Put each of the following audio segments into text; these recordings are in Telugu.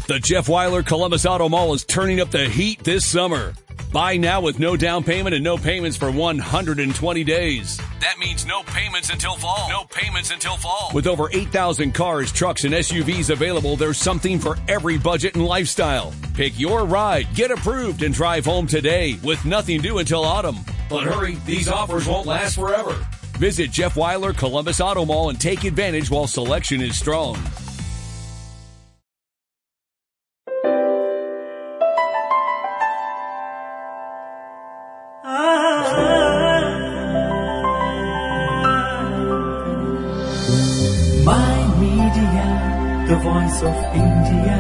The Jeff Weiler Columbus Auto Mall is turning up the heat this summer. Buy now with no down payment and no payments for 120 days. That means no payments until fall. No payments until fall. With over 8,000 cars, trucks, and SUVs available, there's something for every budget and lifestyle. Pick your ride, get approved, and drive home today with nothing due until autumn. But hurry, these offers won't last forever. Visit Jeff Weiler Columbus Auto Mall and take advantage while selection is strong. My Media, the voice of India.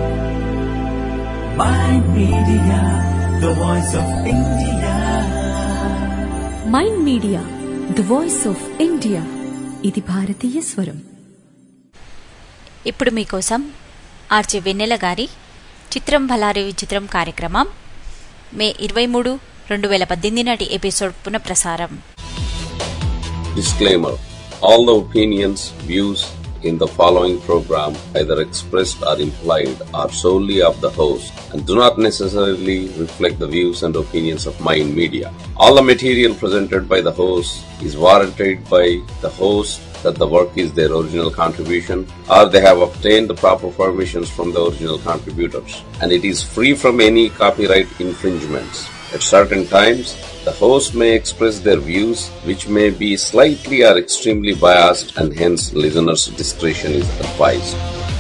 My Media, the voice of India. Mind Media the voice of India ఇది భారతీయ స్వరం ఇప్పుడు మీకోసం ఆర్జే వెన్నెల గారి చిత్రం భలారి విచిత్రం కార్యక్రమం మే ఇరవై మూడు రెండు వేల పద్దెనిమిది నాటి ఎపిసోడ్ పునఃప్రసారం Disclaimer All the opinions, views in the following program, either expressed or implied, are solely of the host and do not necessarily reflect the views and opinions of Mind Media. All the material presented by the host is warranted by the host that the work is their original contribution or they have obtained the proper permissions from the original contributors and it is free from any copyright infringements. At certain times, the host may express their views which may be slightly or extremely biased and hence listeners' discretion is advised.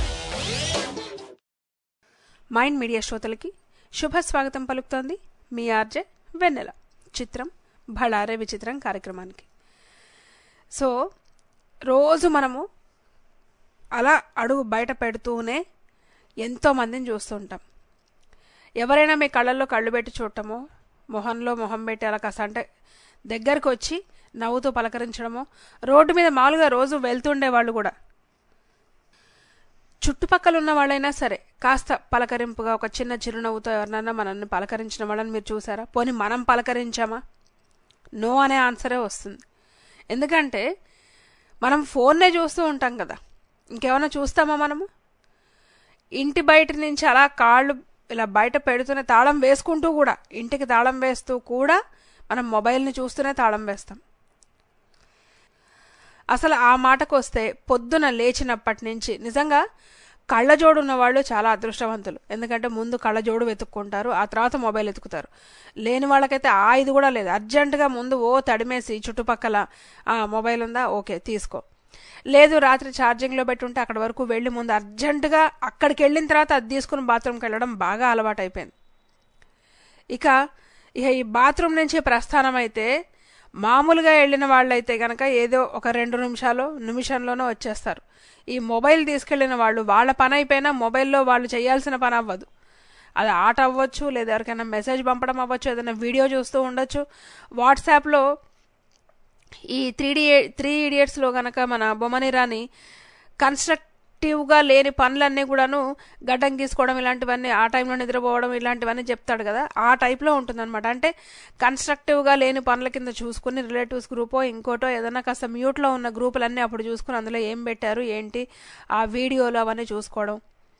Mind Media శ్రోతలకి శుభ స్వాగతం పలుకుతోంది మీ ఆర్జే వెన్నెల చిత్రం భళారే విచిత్రం కార్యక్రమానికి సో రోజు మనము అలా అడుగు బయట పెడుతూనే ఎంతో మందిని చూస్తూ ఉంటాం ఎవరైనా మీ కళ్ళల్లో కళ్ళు పెట్టి చూడటమో మొహంలో మొహం పెట్టి అలా కాస్త అంటే దగ్గరకు వచ్చి నవ్వుతూ పలకరించడమో రోడ్డు మీద మామూలుగా రోజు వెళ్తుండే వాళ్ళు కూడా చుట్టుపక్కల ఉన్న వాళ్ళైనా సరే కాస్త పలకరింపుగా ఒక చిన్న చిరునవ్వుతో ఎవరినైనా మనల్ని పలకరించిన వాళ్ళని మీరు చూసారా పోనీ మనం పలకరించామా నో అనే ఆన్సరే వస్తుంది ఎందుకంటే మనం ఫోన్నే చూస్తూ ఉంటాం కదా ఇంకేమైనా చూస్తామా మనము ఇంటి బయట నుంచి అలా కాళ్ళు ఇలా బయట పెడుతూనే తాళం వేసుకుంటూ కూడా ఇంటికి తాళం వేస్తూ కూడా మనం మొబైల్ని చూస్తూనే తాళం వేస్తాం అసలు ఆ మాటకు వస్తే పొద్దున లేచినప్పటి నుంచి నిజంగా కళ్ళజోడు ఉన్న వాళ్ళు చాలా అదృష్టవంతులు ఎందుకంటే ముందు కళ్ళజోడు వెతుక్కుంటారు ఆ తర్వాత మొబైల్ ఎతుకుతారు లేని వాళ్ళకైతే ఆ ఇది కూడా లేదు అర్జెంటుగా ముందు ఓ తడిమేసి చుట్టుపక్కల ఆ మొబైల్ ఉందా ఓకే తీసుకో లేదు రాత్రి ఛార్జింగ్లో పెట్టుంటే అక్కడ వరకు వెళ్ళి ముందు అర్జెంటుగా అక్కడికి వెళ్ళిన తర్వాత అది తీసుకుని బాత్రూమ్కి వెళ్ళడం బాగా అలవాటు అయిపోయింది ఇక ఇక ఈ బాత్రూమ్ నుంచి ప్రస్థానం అయితే మామూలుగా వెళ్ళిన వాళ్ళైతే కనుక ఏదో ఒక రెండు నిమిషాలు నిమిషంలోనో వచ్చేస్తారు ఈ మొబైల్ తీసుకెళ్లిన వాళ్ళు వాళ్ళ పని అయిపోయినా మొబైల్లో వాళ్ళు చేయాల్సిన పని అవ్వదు అది ఆట అవ్వచ్చు లేదా ఎవరికైనా మెసేజ్ పంపడం అవ్వచ్చు ఏదైనా వీడియో చూస్తూ ఉండొచ్చు వాట్సాప్లో ఈ త్రీ డి త్రీ ఇడియట్స్లో కనుక మన బొమ్మని రాని కన్స్ట్రక్టివ్గా లేని పనులన్నీ కూడాను గడ్డం గీసుకోవడం ఇలాంటివన్నీ ఆ టైంలో నిద్రపోవడం ఇలాంటివన్నీ చెప్తాడు కదా ఆ టైప్లో ఉంటుందన్నమాట అంటే కన్స్ట్రక్టివ్గా లేని పనుల కింద చూసుకుని రిలేటివ్స్ గ్రూపో ఇంకోటో ఏదైనా కాస్త మ్యూట్లో ఉన్న గ్రూపులన్నీ అప్పుడు చూసుకుని అందులో ఏం పెట్టారు ఏంటి ఆ వీడియోలు అవన్నీ చూసుకోవడం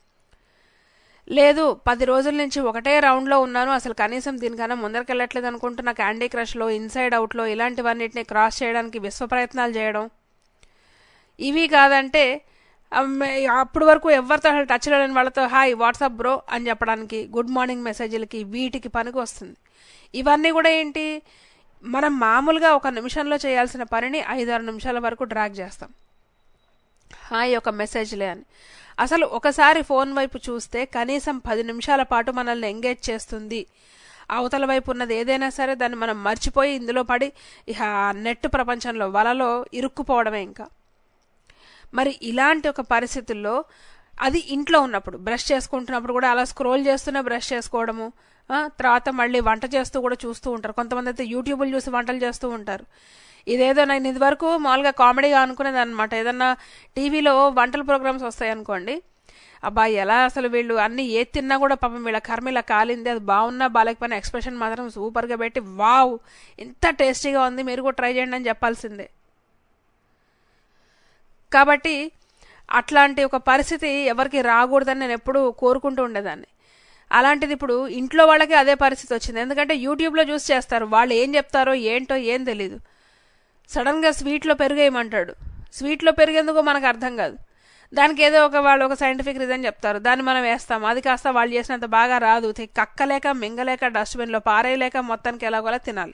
లేదు పది రోజుల నుంచి ఒకటే రౌండ్లో ఉన్నాను అసలు కనీసం దీనికన్నా ముందరకెళ్ళట్లేదు అనుకుంటున్న క్యాండీ క్రష్లో ఇన్సైడ్ అవుట్లో ఇలాంటివన్నిటిని క్రాస్ చేయడానికి విశ్వ ప్రయత్నాలు చేయడం ఇవి కాదంటే అప్పటి వరకు ఎవరితో అసలు టచ్లో లేని వాళ్ళతో హాయ్ వాట్సాప్ బ్రో అని చెప్పడానికి గుడ్ మార్నింగ్ మెసేజ్లకి వీటికి పనికి వస్తుంది ఇవన్నీ కూడా ఏంటి మనం మామూలుగా ఒక నిమిషంలో చేయాల్సిన పనిని ఐదారు నిమిషాల వరకు డ్రాగ్ చేస్తాం హాయ్ ఒక మెసేజ్లే అని అసలు ఒకసారి ఫోన్ వైపు చూస్తే కనీసం పది నిమిషాల పాటు మనల్ని ఎంగేజ్ చేస్తుంది అవతల వైపు ఉన్నది ఏదైనా సరే దాన్ని మనం మర్చిపోయి ఇందులో పడి ఇక నెట్ ప్రపంచంలో వలలో ఇరుక్కుపోవడమే ఇంకా మరి ఇలాంటి ఒక పరిస్థితుల్లో అది ఇంట్లో ఉన్నప్పుడు బ్రష్ చేసుకుంటున్నప్పుడు కూడా అలా స్క్రోల్ చేస్తూనే బ్రష్ చేసుకోవడము తర్వాత మళ్ళీ వంట చేస్తూ కూడా చూస్తూ ఉంటారు కొంతమంది అయితే యూట్యూబ్లు చూసి వంటలు చేస్తూ ఉంటారు ఇదేదో నేను ఇది వరకు మామూలుగా కామెడీగా అనుకునేది అనమాట ఏదన్నా టీవీలో వంటల ప్రోగ్రామ్స్ వస్తాయి అనుకోండి అబ్బాయి ఎలా అసలు వీళ్ళు అన్ని ఏ తిన్నా కూడా పాపం వీళ్ళ కర్మ ఇలా కాలింది అది బాగున్నా బాగాలేకపోయినా ఎక్స్ప్రెషన్ మాత్రం సూపర్గా పెట్టి వావ్ ఎంత టేస్టీగా ఉంది మీరు కూడా ట్రై చేయండి అని చెప్పాల్సిందే కాబట్టి అట్లాంటి ఒక పరిస్థితి ఎవరికి రాకూడదని నేను ఎప్పుడూ కోరుకుంటూ ఉండేదాన్ని అలాంటిది ఇప్పుడు ఇంట్లో వాళ్ళకి అదే పరిస్థితి వచ్చింది ఎందుకంటే యూట్యూబ్లో చూసి చేస్తారు వాళ్ళు ఏం చెప్తారో ఏంటో ఏం తెలీదు సడన్గా స్వీట్లో పెరుగేయమంటాడు స్వీట్లో పెరిగేందుకు మనకు అర్థం కాదు దానికి ఏదో ఒక వాళ్ళు ఒక సైంటిఫిక్ రీజన్ చెప్తారు దాన్ని మనం వేస్తాం అది కాస్త వాళ్ళు చేసినంత బాగా రాదు తి- కక్కలేక మింగలేక డస్ట్బిన్లో పారేయలేక మొత్తానికి ఎలాగోలా తినాలి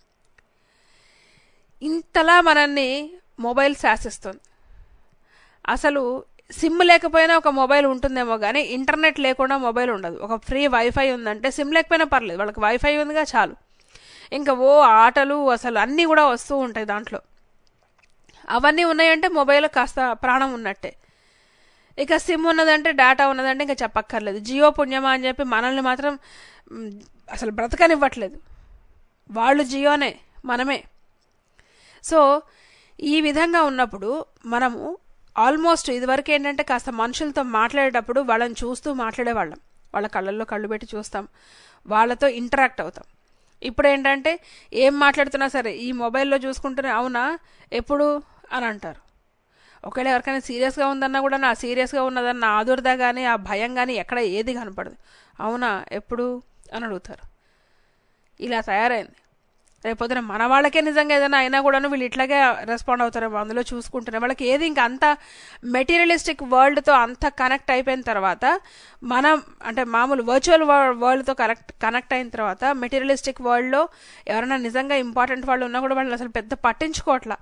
ఇంతలా మనల్ని మొబైల్ శాసిస్తుంది అసలు సిమ్ లేకపోయినా ఒక మొబైల్ ఉంటుందేమో కానీ ఇంటర్నెట్ లేకుండా మొబైల్ ఉండదు ఒక ఫ్రీ వైఫై ఉందంటే సిమ్ లేకపోయినా పర్లేదు వాళ్ళకి వైఫై ఉందిగా చాలు ఇంకా ఓ ఆటలు అసలు అన్నీ కూడా వస్తూ ఉంటాయి దాంట్లో అవన్నీ ఉన్నాయంటే మొబైల్ కాస్త ప్రాణం ఉన్నట్టే ఇక సిమ్ ఉన్నదంటే డేటా ఉన్నదంటే ఇంకా చెప్పక్కర్లేదు జియో పుణ్యమా అని చెప్పి మనల్ని మాత్రం మ్, అసలు బ్రతకనివ్వట్లేదు వాళ్ళు జియోనే మనమే సో ఈ విధంగా ఉన్నప్పుడు మనము ఆల్మోస్ట్ ఇదివరకు ఏంటంటే కాస్త మనుషులతో మాట్లాడేటప్పుడు వాళ్ళని చూస్తూ మాట్లాడేవాళ్ళం వాళ్ళ కళ్ళల్లో కళ్ళు పెట్టి చూస్తాం వాళ్ళతో ఇంటరాక్ట్ అవుతాం ఇప్పుడు ఏంటంటే ఏం మాట్లాడుతున్నా సరే ఈ మొబైల్లో చూసుకుంటూనే అవునా ఎప్పుడు అని అంటారు ఒకవేళ ఎవరికైనా సీరియస్గా ఉందన్నా కూడా నా సీరియస్గా ఉన్నదన్న ఆదుర్ద కానీ ఆ భయం కానీ ఎక్కడ ఏది కనపడదు అవునా ఎప్పుడు అని అడుగుతారు ఇలా తయారైంది రేపొద్దున మన వాళ్ళకే నిజంగా ఏదైనా అయినా కూడాను వీళ్ళు ఇట్లాగే రెస్పాండ్ అవుతారేమో అందులో చూసుకుంటున్నారు వాళ్ళకి ఏది ఇంకా అంత మెటీరియలిస్టిక్ వరల్డ్తో అంత కనెక్ట్ అయిపోయిన తర్వాత మనం అంటే మామూలు వర్చువల్ వరల్డ్తో కనెక్ట్ కనెక్ట్ అయిన తర్వాత మెటీరియలిస్టిక్ వరల్డ్లో ఎవరైనా నిజంగా ఇంపార్టెంట్ వాళ్ళు ఉన్నా కూడా వాళ్ళు అసలు పెద్ద పట్టించుకోవట్లా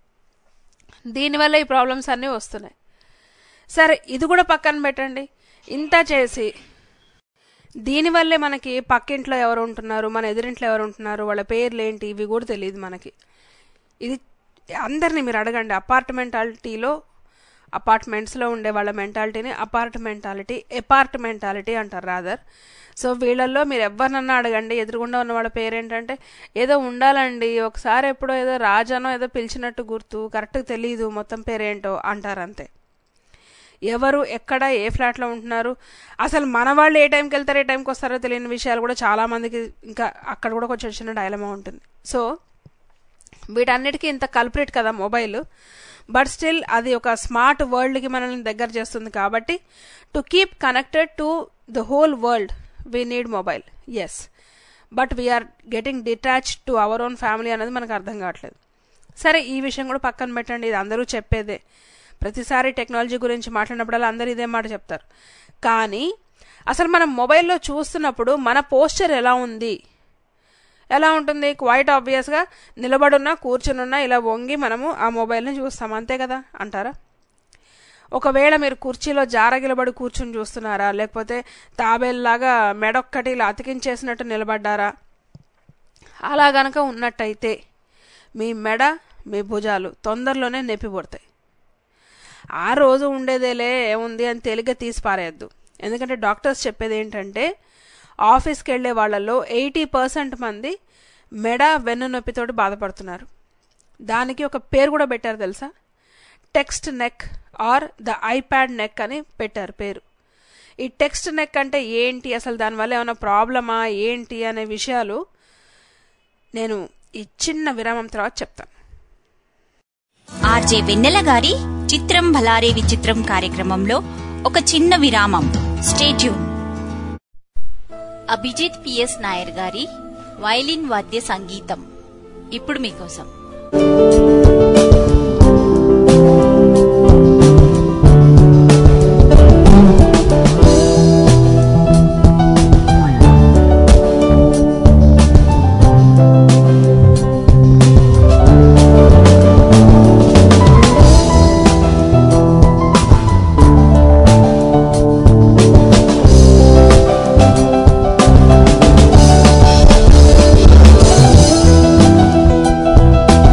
దీనివల్ల ఈ ప్రాబ్లమ్స్ అన్నీ వస్తున్నాయి సరే ఇది కూడా పక్కన పెట్టండి ఇంత చేసి దీనివల్లే మనకి పక్కింట్లో ఎవరు ఉంటున్నారు మన ఎదురింట్లో ఎవరు ఉంటున్నారు వాళ్ళ పేర్లు ఏంటి ఇవి కూడా తెలియదు మనకి ఇది అందరినీ మీరు అడగండి అపార్ట్మెంటాలిటీలో అపార్ట్మెంట్స్లో ఉండే వాళ్ళ మెంటాలిటీని అపార్ట్మెంటాలిటీ అపార్ట్మెంటాలిటీ అంటారు రాదర్ సో వీళ్ళల్లో మీరు ఎవరినన్నా అడగండి ఎదురుగుండా ఉన్న వాళ్ళ పేరేంటంటే ఏదో ఉండాలండి ఒకసారి ఎప్పుడో ఏదో రాజానో ఏదో పిలిచినట్టు గుర్తు కరెక్ట్గా తెలియదు మొత్తం పేరేంటో అంటారు అంతే ఎవరు ఎక్కడ ఏ ఫ్లాట్లో ఉంటున్నారు అసలు మన వాళ్ళు ఏ టైంకి వెళ్తారో ఏ టైంకి వస్తారో తెలియని విషయాలు కూడా చాలా మందికి ఇంకా అక్కడ కూడా కొంచెం చిన్న డైలమా ఉంటుంది సో వీటన్నిటికీ ఇంత కల్పరేట్ కదా మొబైల్ బట్ స్టిల్ అది ఒక స్మార్ట్ వరల్డ్కి మనల్ని దగ్గర చేస్తుంది కాబట్టి to keep connected to the whole world we need mobiles but we are getting detached to our own family అనేది మనకు అర్థం కావట్లేదు సరే ఈ విషయం కూడా పక్కన పెట్టండి ఇది అందరూ చెప్పేదే ప్రతిసారి టెక్నాలజీ గురించి మాట్లాడినప్పుడల్లా అందరూ ఇదే మాట చెప్తారు కానీ అసలు మనం మొబైల్లో చూస్తున్నప్పుడు మన పోస్చర్ ఎలా ఉంది ఎలా ఉంటుంది క్వైట్ ఆబ్వియస్గా నిలబడున్నా కూర్చునున్నా ఇలా వంగి మనము ఆ మొబైల్ని చూస్తాం అంతే కదా అంటారా ఒకవేళ మీరు కుర్చీలో జారగిలబడి కూర్చుని చూస్తున్నారా లేకపోతే తాబేల్లాగా మెడొక్కటి ఇలా అతికించేసినట్టు నిలబడ్డారా అలా గనక ఉన్నట్టయితే మీ మెడ మీ భుజాలు తొందరలోనే నొప్పి పుడతాయి ఆ రోజు ఉండేదేలే ఏముంది అని తేలిగ్గా తీసి పారేయద్దు ఎందుకంటే డాక్టర్స్ చెప్పేది ఏంటంటే ఆఫీస్కి వెళ్ళే వాళ్ళల్లో ఎయిటీ పర్సెంట్ మంది మెడ వెన్ను నొప్పితోటి బాధపడుతున్నారు దానికి ఒక పేరు కూడా పెట్టారు తెలుసా text neck or the iPad neck అని పెట్టారు పేరు ఈ టెక్స్ట్ నెక్ అంటే ఏంటి అసలు దానివల్ల ఏమైనా ప్రాబ్లమా ఏంటి అనే విషయాలు నేను ఈ చిన్న విరామం తర్వాత చెప్తాను ఆర్జే వెన్నెల గారి చిత్రం భలారే విచిత్రం కార్యక్రమంలో ఒక చిన్న విరామం స్టేట్యూన్ అభిజిత్ పిఎస్ నాయర్ గారి వైలిన్ వాద్య సంగీతం ఇప్పుడు మీకోసం ఆ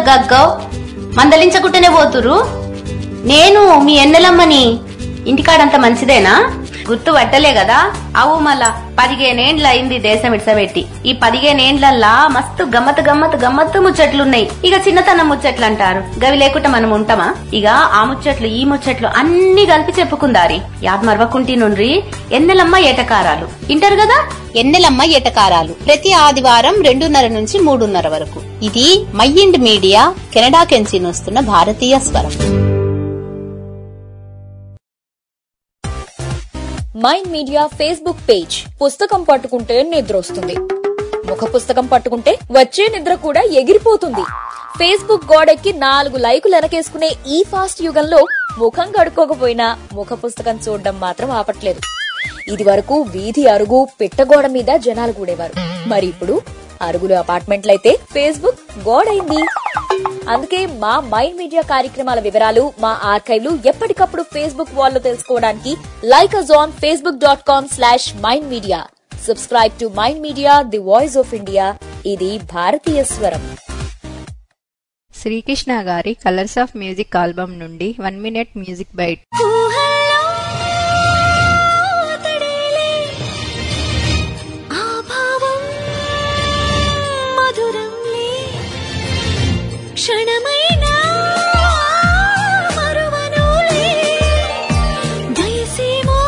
అగ్గగ్గో మందలించకుంటేనే పోతురు నేను మీ ఎన్నెలమ్మని ఇంటికాడంత మంచిదేనా గుర్తు పట్టలే కదా అవు మళ్ళా పదిహేనేండ్ల అయింది దేశం ఇడ్సబెట్టి ఈ పదిహేనేండ్లల్లా మస్తు గమ్మత్ గమ్మత్ గమ్మత్తు ముచ్చట్లున్నాయి ఇక చిన్నతనం ముచ్చట్లు అంటారు గవి లేకుండా మనం ఉంటామా ఇక ఆ ముచ్చట్లు ఈ ముచ్చట్లు అన్ని కలిపి చెప్పుకుందారి యాద్ మరవకుంటి నుండ్రి ఎన్నెలమ్మ ఏటకారాలు ఇంటారు కదా ఎన్నెలమ్మ ఏటకారాలు ప్రతి ఆదివారం రెండున్నర నుంచి మూడున్నర వరకు ఇది మైండ్ మీడియా కెనడా కెంచి వస్తున్న భారతీయ స్వరం మైండ్ మీడియా ఫేస్బుక్ పేజ్ పుస్తకం పట్టుకుంటే నిద్ర వస్తుంది ముఖ పుస్తకం పట్టుకుంటే వచ్చే నిద్ర కూడా ఎగిరిపోతుంది ఫేస్బుక్ గోడెక్కి నాలుగు లైకులు వెనకేసుకునే ఈ ఫాస్ట్ యుగంలో ముఖం కడుక్కోకపోయినా ముఖ పుస్తకం చూడడం మాత్రం ఆపట్లేదు ఇది వరకు వీధి అరుగు పిట్టగోడ మీద జనాలు కూడేవారు మరి ఇప్పుడు అరుగులు అపార్ట్మెంట్లయితే ఫేస్బుక్ గోడైంది అందుకే మా మైండ్ మీడియా కార్యక్రమాల వివరాలు మా ఆర్కైవ్లు ఎప్పటికప్పుడు ఫేస్బుక్ వాల్లో తెలుసుకోవడానికి like us on Facebook dot com slash Mind Media subscribe to Mind Media the voice of India ఇది భారతీయ స్వరం శ్రీకృష్ణ గారి కలర్స్ ఆఫ్ మ్యూజిక్ ఆల్బమ్ నుండి వన్ మినిట్ మ్యూజిక్ బైట్ క్షణమైనా మరువనులే వయసేమో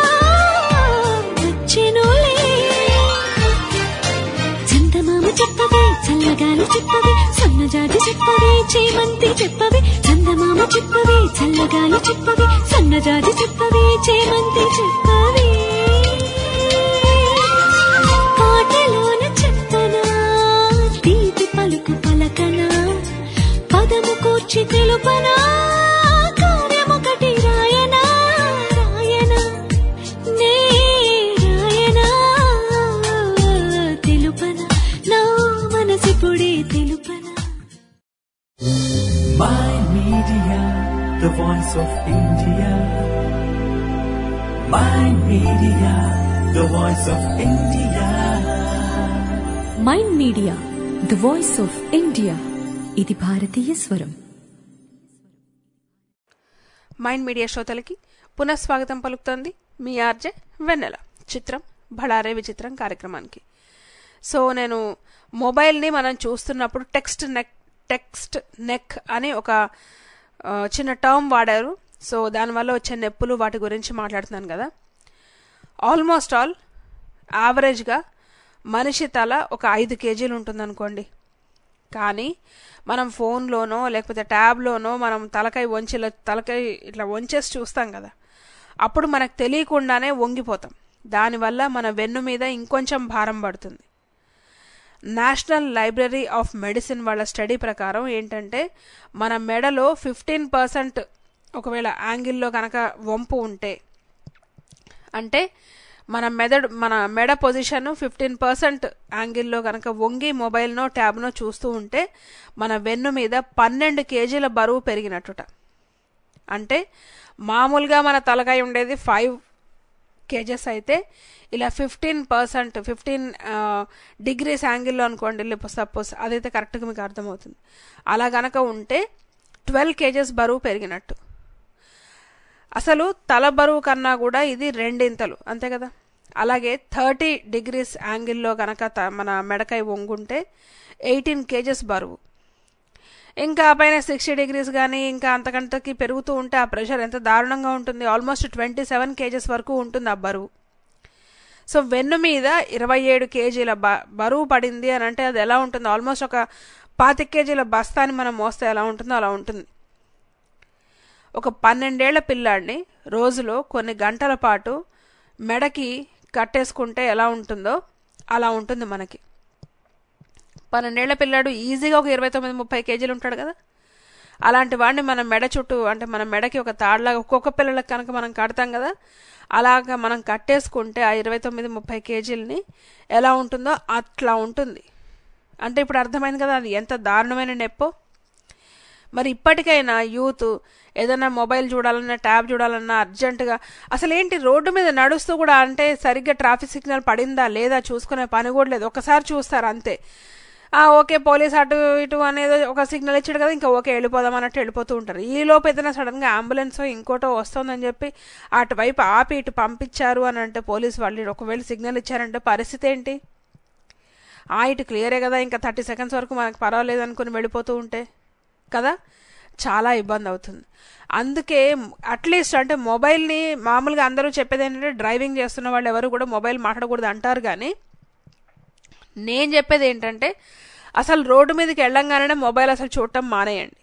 వచ్చెనులే చందమామ చెప్పవే చల్లగాలి చెప్పవే సన్నజాజి చెప్పవే చేమంతి చెప్పవే చందమామ చెప్పవే చల్లగాలి చెప్పవే సన్నజాజి చెప్పవే చేమంతి చెప్పవే పాటలోన చెప్పనా తీపి పలుకు పలకనా పదము కూర్చి తెలుపనా కార్యమొకటి రాయనా రాయనా నే రాయనా తెలుపనా నా మనసిపుడే తెలుపనా Mind Media, the voice of India. Mind Media, the voice of India. Mind Media the voice of India ఇది భారతీయ స్వరం మైండ్ మీడియా శ్రోతలకి పునఃస్వాగతం పలుకుతోంది మీ ఆర్జే వెన్నెల చిత్రం బళారే విచిత్రం కార్యక్రమానికి సో నేను మొబైల్ని మనం చూస్తున్నప్పుడు టెక్స్ట్ నెక్ టెక్స్ట్ నెక్ అని ఒక ఆ, చిన్న టర్మ్ వాడారు సో దానివల్ల వచ్చే నొప్పులు వాటి గురించి మాట్లాడుతున్నాను కదా ఆల్మోస్ట్ ఆల్ యావరేజ్గా మనిషి తల ఒక ఐదు కేజీలు ఉంటుందనుకోండి కానీ మనం ఫోన్లోనో లేకపోతే ట్యాబ్లోనో మనం తలకాయ వంచి ఇలా తలకాయ ఇట్లా వంచేసి చూస్తాం కదా అప్పుడు మనకు తెలియకుండానే వంగిపోతాం దానివల్ల మన వెన్ను మీద ఇంకొంచెం భారం పడుతుంది నేషనల్ లైబ్రరీ ఆఫ్ మెడిసిన్ వాళ్ళ స్టడీ ప్రకారం ఏంటంటే మన మెడలో ఫిఫ్టీన్ పర్సెంట్ ఒకవేళ యాంగిల్లో కనుక వంపు ఉంటే అంటే మన మెదడు మన మెడ పొజిషన్ ఫిఫ్టీన్ పర్సెంట్ యాంగిల్లో కనుక వంగి మొబైల్నో ట్యాబ్నో చూస్తూ ఉంటే మన వెన్ను మీద పన్నెండు కేజీల బరువు పెరిగినట్టుట అంటే మామూలుగా మన తలకాయ ఉండేది ఫైవ్ కేజెస్ అయితే ఇలా ఫిఫ్టీన్ పర్సెంట్ ఫిఫ్టీన్ డిగ్రీస్ యాంగిల్లో అనుకోండి సపోజ్ అదైతే కరెక్ట్గా మీకు అర్థమవుతుంది అలా గనక ఉంటే ట్వెల్వ్ కేజెస్ బరువు పెరిగినట్టు అసలు తల బరువు కన్నా కూడా ఇది రెండింతలు అంతే కదా అలాగే థర్టీ డిగ్రీస్ యాంగిల్లో కనుక త- మన మెడకాయ వంగుంటే ఎయిటీన్ కేజెస్ బరువు ఇంకా ఆ పైన సిక్స్టీ డిగ్రీస్ కానీ ఇంకా అంతకంతకి పెరుగుతూ ఉంటే ఆ ప్రెషర్ ఎంత దారుణంగా ఉంటుంది ఆల్మోస్ట్ ట్వంటీ సెవెన్ కేజెస్ వరకు ఉంటుంది ఆ బరువు సో వెన్ను మీద ఇరవై ఏడు కేజీల బ బరువు పడింది అని అంటే అది ఎలా ఉంటుంది ఆల్మోస్ట్ ఒక పాతిక కేజీల బస్తాని మనం మోస్తే ఎలా ఉంటుందో అలా ఉంటుంది ఒక పన్నెండేళ్ల పిల్లాడిని రోజులో కొన్ని గంటల పాటు మెడకి కట్టేసుకుంటే ఎలా ఉంటుందో అలా ఉంటుంది మనకి పన్నెండేళ్ల పిల్లాడు ఈజీగా ఒక ఇరవై తొమ్మిది ముప్పై కేజీలు ఉంటాడు కదా అలాంటి వాడిని మన మెడ చుట్టూ అంటే మన మెడకి ఒక తాడులాగా ఒక్కొక్క పిల్లలకు కనుక మనం కడతాం కదా అలాగా మనం కట్టేసుకుంటే ఆ ఇరవై తొమ్మిది ముప్పై కేజీలని ఎలా ఉంటుందో అట్లా ఉంటుంది అంటే ఇప్పుడు అర్థమైంది కదా అది ఎంత దారుణమైన నొప్పో మరి ఇప్పటికైనా యూత్ ఏదైనా మొబైల్ చూడాలన్నా ట్యాబ్ చూడాలన్నా అర్జెంటుగా అసలు ఏంటి రోడ్డు మీద నడుస్తూ కూడా అంటే సరిగ్గా ట్రాఫిక్ సిగ్నల్ పడిందా లేదా చూసుకునే పని కూడా లేదు ఒకసారి చూస్తారు అంతే ఆ ఓకే పోలీస్ అటు ఇటు అనేది ఒక సిగ్నల్ ఇచ్చాడు కదా ఇంకా ఓకే వెళ్ళిపోదాం అన్నట్టు వెళ్ళిపోతూ ఉంటారు ఈ లోపు ఏదైనా సడన్గా అంబులెన్స్ ఇంకోటో వస్తుందని చెప్పి అటువైపు ఆపి ఇటు పంపించారు అని అంటే పోలీస్ వాళ్ళు ఒకవేళ సిగ్నల్ ఇచ్చారంటే పరిస్థితి ఏంటి ఆ ఇటు క్లియరే కదా ఇంకా థర్టీ సెకండ్స్ వరకు మనకు పర్వాలేదు అనుకుని వెళ్ళిపోతూ ఉంటే కదా చాలా ఇబ్బంది అవుతుంది అందుకే అట్లీస్ట్ అంటే మొబైల్ని మామూలుగా అందరూ చెప్పేది ఏంటంటే డ్రైవింగ్ చేస్తున్న వాళ్ళు ఎవరు కూడా మొబైల్ మాట్లాడకూడదు అంటారు కానీ నేను చెప్పేది ఏంటంటే అసలు రోడ్డు మీదకి వెళ్ళంగానే మొబైల్ అసలు చూడటం మానేయండి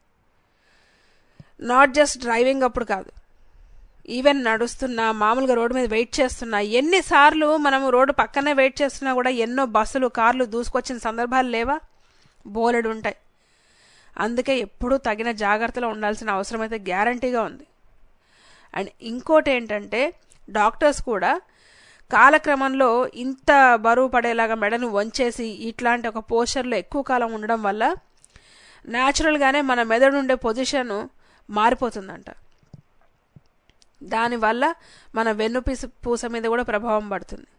నాట్ జస్ట్ డ్రైవింగ్ అప్పుడు కాదు ఈవెన్ నడుస్తున్నా మామూలుగా రోడ్డు మీద వెయిట్ చేస్తున్నా ఎన్నిసార్లు మనం రోడ్డు పక్కనే వెయిట్ చేస్తున్నా కూడా ఎన్నో బస్సులు కార్లు దూసుకొచ్చిన సందర్భాలు లేవా బోలెడు ఉంటాయి అందుకే ఎప్పుడూ తగిన జాగ్రత్తలో ఉండాల్సిన అవసరం అయితే గ్యారంటీగా ఉంది అండ్ ఇంకోటి ఏంటంటే డాక్టర్స్ కూడా కాలక్రమంలో ఇంత బరువు పడేలాగా మెడను వంచేసి ఇట్లాంటి ఒక పోస్చర్లో ఎక్కువ కాలం ఉండడం వల్ల న్యాచురల్గానే మన మెదడు ఉండే పొజిషన్ మారిపోతుందంట దానివల్ల మన వెన్ను పీసు పూస మీద కూడా ప్రభావం పడుతుంది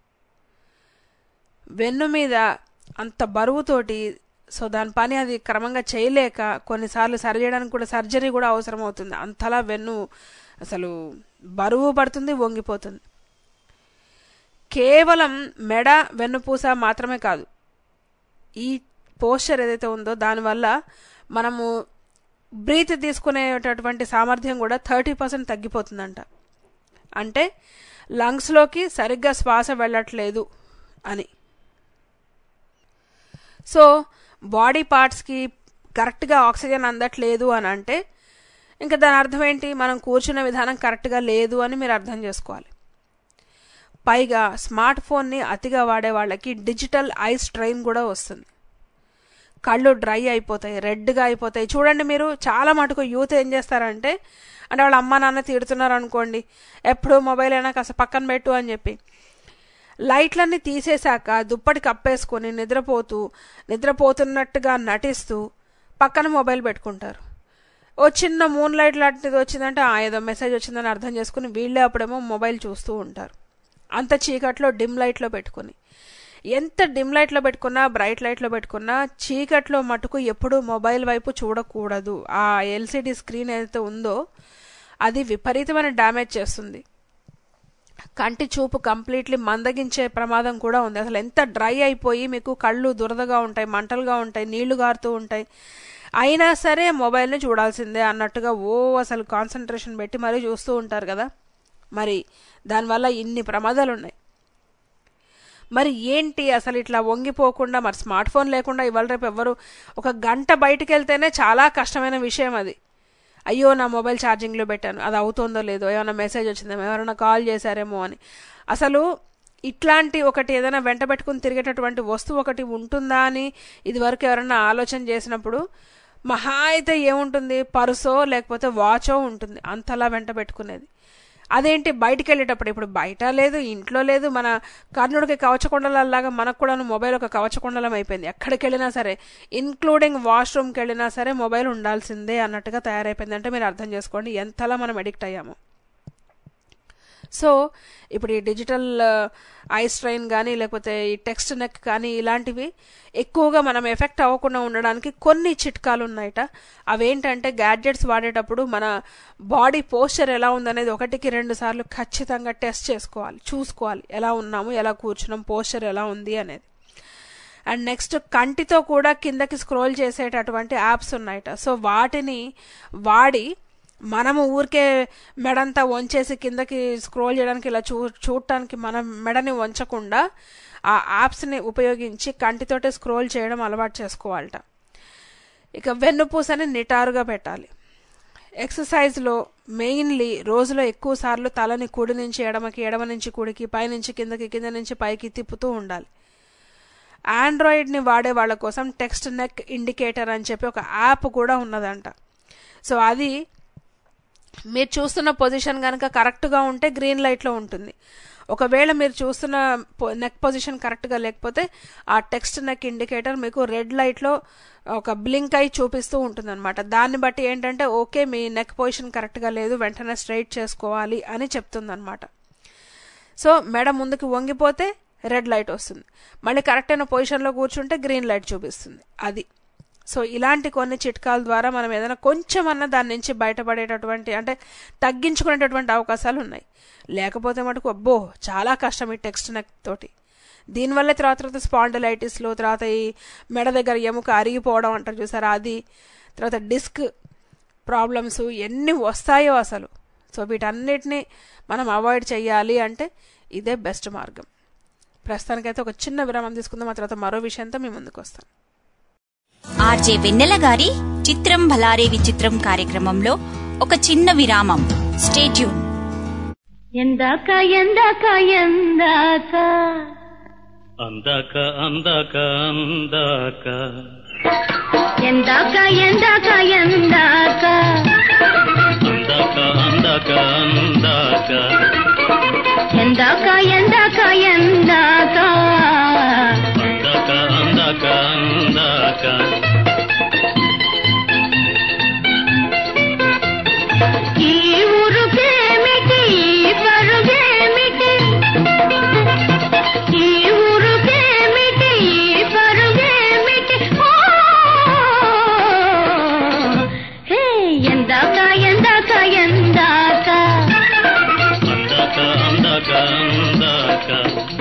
వెన్ను మీద అంత బరువుతోటి సో దాని పని అది క్రమంగా చేయలేక కొన్నిసార్లు సరి చేయడానికి కూడా సర్జరీ కూడా అవసరం అవుతుంది అంతలా వెన్ను అసలు బరువు పడుతుంది వంగిపోతుంది కేవలం మెడ వెన్నుపూస మాత్రమే కాదు ఈ పోస్చర్ ఏదైతే ఉందో దానివల్ల మనము బ్రీత్ తీసుకునేటటువంటి సామర్థ్యం కూడా థర్టీ పర్సెంట్ తగ్గిపోతుందంట అంటే లంగ్స్లోకి సరిగ్గా శ్వాస వెళ్ళట్లేదు అని సో బాడీ పార్ట్స్కి కరెక్ట్గా ఆక్సిజన్ అందట్లేదు అని అంటే ఇంకా దాని అర్థం ఏంటి మనం కూర్చునే విధానం కరెక్ట్గా లేదు అని మీరు అర్థం చేసుకోవాలి పైగా స్మార్ట్ ఫోన్ని అతిగా వాడే వాళ్ళకి డిజిటల్ ఐ స్ట్రెయిన్ కూడా వస్తుంది కళ్ళు డ్రై అయిపోతాయి రెడ్గా అయిపోతాయి చూడండి మీరు చాలా మటుకు యూత్ ఏం చేస్తారంటే అంటే వాళ్ళ అమ్మ నాన్న తిడుతున్నారు అనుకోండి ఎప్పుడు మొబైల్ అయినా కాస్త పక్కన పెట్టు అని చెప్పి లైట్లన్నీ తీసేశాక దుప్పటి కప్పేసుకొని నిద్రపోతూ నిద్రపోతున్నట్టుగా నటిస్తూ పక్కన మొబైల్ పెట్టుకుంటారు ఓ చిన్న మూన్ లైట్ లాంటిది వచ్చిందంటే ఆ ఏదో మెసేజ్ వచ్చిందని అర్థం చేసుకుని వీళ్ళే అప్పుడేమో మొబైల్ చూస్తూ ఉంటారు అంత చీకట్లో డిమ్ లైట్లో పెట్టుకుని ఎంత డిమ్ లైట్లో పెట్టుకున్నా బ్రైట్ లైట్లో పెట్టుకున్నా చీకట్లో మటుకు ఎప్పుడూ మొబైల్ వైపు చూడకూడదు ఆ ఎల్సిడి స్క్రీన్ ఏదైతే ఉందో అది విపరీతమైన డ్యామేజ్ చేస్తుంది కంటి చూపు కంప్లీట్లీ మందగించే ప్రమాదం కూడా ఉంది అసలు ఎంత డ్రై అయిపోయి మీకు కళ్ళు దురదగా ఉంటాయి మంటలుగా ఉంటాయి నీళ్లు గారుతూ ఉంటాయి అయినా సరే మొబైల్ని చూడాల్సిందే అన్నట్టుగా ఓ అసలు కాన్సన్ట్రేషన్ పెట్టి మరీ చూస్తూ ఉంటారు కదా మరి దానివల్ల ఇన్ని ప్రమాదాలు ఉన్నాయి మరి ఏంటి అసలు ఇట్లా వంగిపోకుండా మరి స్మార్ట్ ఫోన్ లేకుండా ఇవాళ రేపు ఎవరు ఒక గంట బయటికి వెళ్తేనే చాలా కష్టమైన విషయం అది అయ్యో నా మొబైల్ ఛార్జింగ్లో పెట్టాను అది అవుతుందో లేదో ఏమైనా మెసేజ్ వచ్చిందేమో ఎవరైనా కాల్ చేశారేమో అని అసలు ఇట్లాంటి ఒకటి ఏదైనా వెంట పెట్టుకుని తిరిగేటటువంటి వస్తువు ఒకటి ఉంటుందా అని ఇదివరకు ఎవరైనా ఆలోచన చేసినప్పుడు మహా అయితే ఏముంటుంది పర్సో లేకపోతే వాచో ఉంటుంది అంతలా వెంట పెట్టుకునేది అదేంటి బయటికి వెళ్ళేటప్పుడు ఇప్పుడు బయట లేదు ఇంట్లో లేదు మన కర్ణుడికి కవచకుండలలాగా మనకు కూడా మొబైల్ ఒక కవచకుండలం అయిపోయింది ఎక్కడికి వెళ్ళినా సరే ఇన్క్లూడింగ్ వాష్రూమ్కి వెళ్ళినా సరే మొబైల్ ఉండాల్సిందే అన్నట్టుగా తయారైపోయింది అంటే మీరు అర్థం చేసుకోండి ఎంతలా మనం అడిక్ట్ అయ్యాము సో ఇప్పుడు ఈ డిజిటల్ ఐ స్ట్రైన్ కానీ లేకపోతే ఈ టెక్స్ట్ నెక్ కానీ ఇలాంటివి ఎక్కువగా మనం ఎఫెక్ట్ అవ్వకుండా ఉండడానికి కొన్ని చిట్కాలు ఉన్నాయట అవేంటంటే గ్యాడ్జెట్స్ వాడేటప్పుడు మన బాడీ పోస్చర్ ఎలా ఉందనేది ఒకటికి రెండు సార్లు ఖచ్చితంగా టెస్ట్ చేసుకోవాలి చూసుకోవాలి ఎలా ఉన్నాము ఎలా కూర్చున్నాం పోస్చర్ ఎలా ఉంది అనేది అండ్ నెక్స్ట్ కంటితో కూడా కిందకి స్క్రోల్ చేసేటటువంటి యాప్స్ ఉన్నాయట సో వాటిని వాడి మనము ఊరికే మెడంతా వంచేసి కిందకి స్క్రోల్ చేయడానికి ఇలా చూ చూడటానికి మనం మెడని వంచకుండా ఆ యాప్స్ని ఉపయోగించి కంటితోటే స్క్రోల్ చేయడం అలవాటు చేసుకోవాలట ఇక వెన్నుపూసని నిటారుగా పెట్టాలి ఎక్సర్సైజ్లో మెయిన్లీ రోజులో ఎక్కువ సార్లు తలని కుడి నుంచి ఎడమకి ఎడమ నుంచి కుడికి పైనుంచి కిందకి కింద నుంచి పైకి తిప్పుతూ ఉండాలి ఆండ్రాయిడ్ని వాడే వాళ్ళ కోసం టెక్స్ట్ నెక్ ఇండికేటర్ అని చెప్పి ఒక యాప్ కూడా ఉన్నదంట సో అది మీరు చూస్తున్న పొజిషన్ కనుక కరెక్ట్గా ఉంటే గ్రీన్ లైట్లో ఉంటుంది ఒకవేళ మీరు చూస్తున్న నెక్ పొజిషన్ కరెక్ట్గా లేకపోతే ఆ టెక్స్ట్ నెక్ ఇండికేటర్ మీకు రెడ్ లైట్లో ఒక బ్లింక్ అయి చూపిస్తూ ఉంటుంది అనమాట దాన్ని బట్టి ఏంటంటే ఓకే మీ నెక్ పొజిషన్ కరెక్ట్గా లేదు వెంటనే స్ట్రైట్ చేసుకోవాలి అని చెప్తుంది అనమాట సో మెడ ముందుకు వంగిపోతే రెడ్ లైట్ వస్తుంది మళ్ళీ కరెక్ట్ అయిన పొజిషన్లో కూర్చుంటే గ్రీన్ లైట్ చూపిస్తుంది అది సో ఇలాంటి కొన్ని చిట్కాల ద్వారా మనం ఏదైనా కొంచెం అన్న దాని నుంచి బయటపడేటటువంటి అంటే తగ్గించుకునేటటువంటి అవకాశాలు ఉన్నాయి లేకపోతే మటుకు అబ్బో చాలా కష్టం ఈ టెక్స్ట్ నెక్ తోటి దీనివల్ల తర్వాత తర్వాత స్పాండిలైటిస్లు తర్వాత ఈ మెడ దగ్గర ఎముక అరిగిపోవడం అంటారు చూసారా అది తర్వాత డిస్క్ ప్రాబ్లమ్స్ ఎన్ని వస్తాయో అసలు సో వీటన్నిటిని మనం అవాయిడ్ చేయాలి అంటే ఇదే బెస్ట్ మార్గం ప్రస్తుతానికైతే ఒక చిన్న విరామం తీసుకుందాం ఆ తర్వాత మరో విషయంతో మీ ముందుకు వస్తాను ఆర్జే వెన్నెల గారి చిత్రం భలారే విచిత్రం కార్యక్రమంలో ఒక చిన్న విరామం స్టేట్యూన్ ఎందాక ఎందాక ఎందాక అందాక అందాక అందాక ఎందాక ఎందాక ఎందాక అందాక అందాక అందాక ఎందాక ఎందాక ఎందాక అందాక అందాక అందాక ఈ ఊరుకేమిటి ఈ పరుగేమిటి ఈ ఊరుకేమిటి ఈ పరుగేమిటి ఓ హే ఎందాక ఎందాక ఎందాక అందాక అందాక అందాక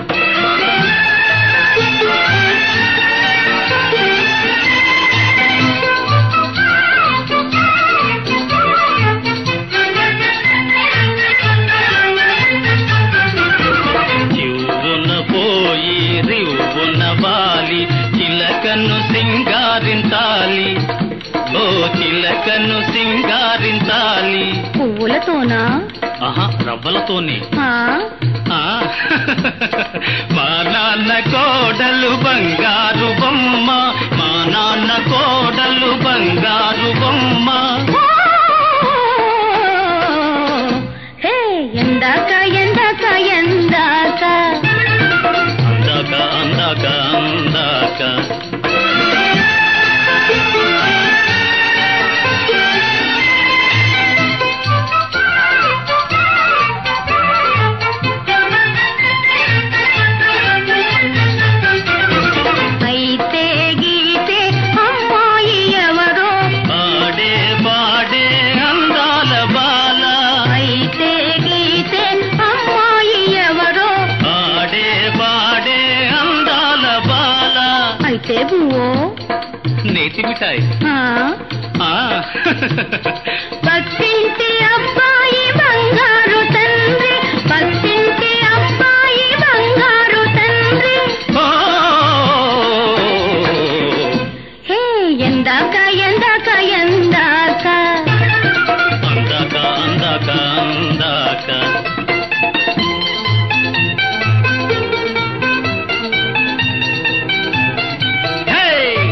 చివున పోయి రివున వాలి చిలకను సింగారించాలి ఓ చిలకను సింగారించాలి పువ్వులతోనా ఆహా రవ్వలతోనే ఆ, ఆ, మా నాన్న కోడలు బంగారు బొమ్మ మా నాన్న కోడలు బంగారు బొమ్మ హే ఎందాక ఎందాక ఎందాక అందాక అందాక అందాక అయితే గీతే అమ్మాయి ఎవరో పాడే పాడే అందాల బాల అయితే గీతే అమ్మాయి ఎవరో పాడే పాడే అందాల బాల అయితే బువ్వో నేతి మిఠాయి ఆ, ఆ, పక్కింటి అబ్బాయి బంగారు తండ్రి పక్కింటి అబ్బాయి బంగారు తండ్రి ఓ, హే ఎందాక ఎందాక ఎందాక అందాక అందాక అందాక హే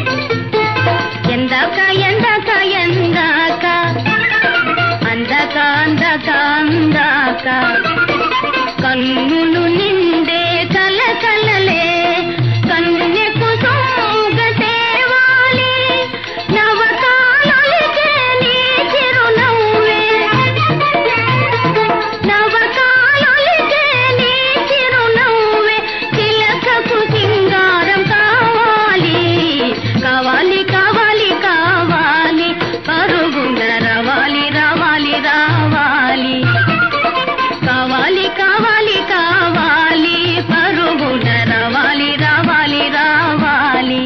ఎందాక ఎందాక ఎందాక అందాక అందాక అందాక కన్నులు నిండే కల కలలే కన్నెకు సోగ తేవాలి నవకాలొలికే నీ చిరునవ్వే నవకాలొలికే నీ చిరునవ్వే చిలకకు సింగారం కావాలి కావాలి కావాలి కావాలి పరుగున రవాలి రావాలి రావాలి కావాలి కావాలి కావాలి పరుగున రవాలి రావాలి రావాలి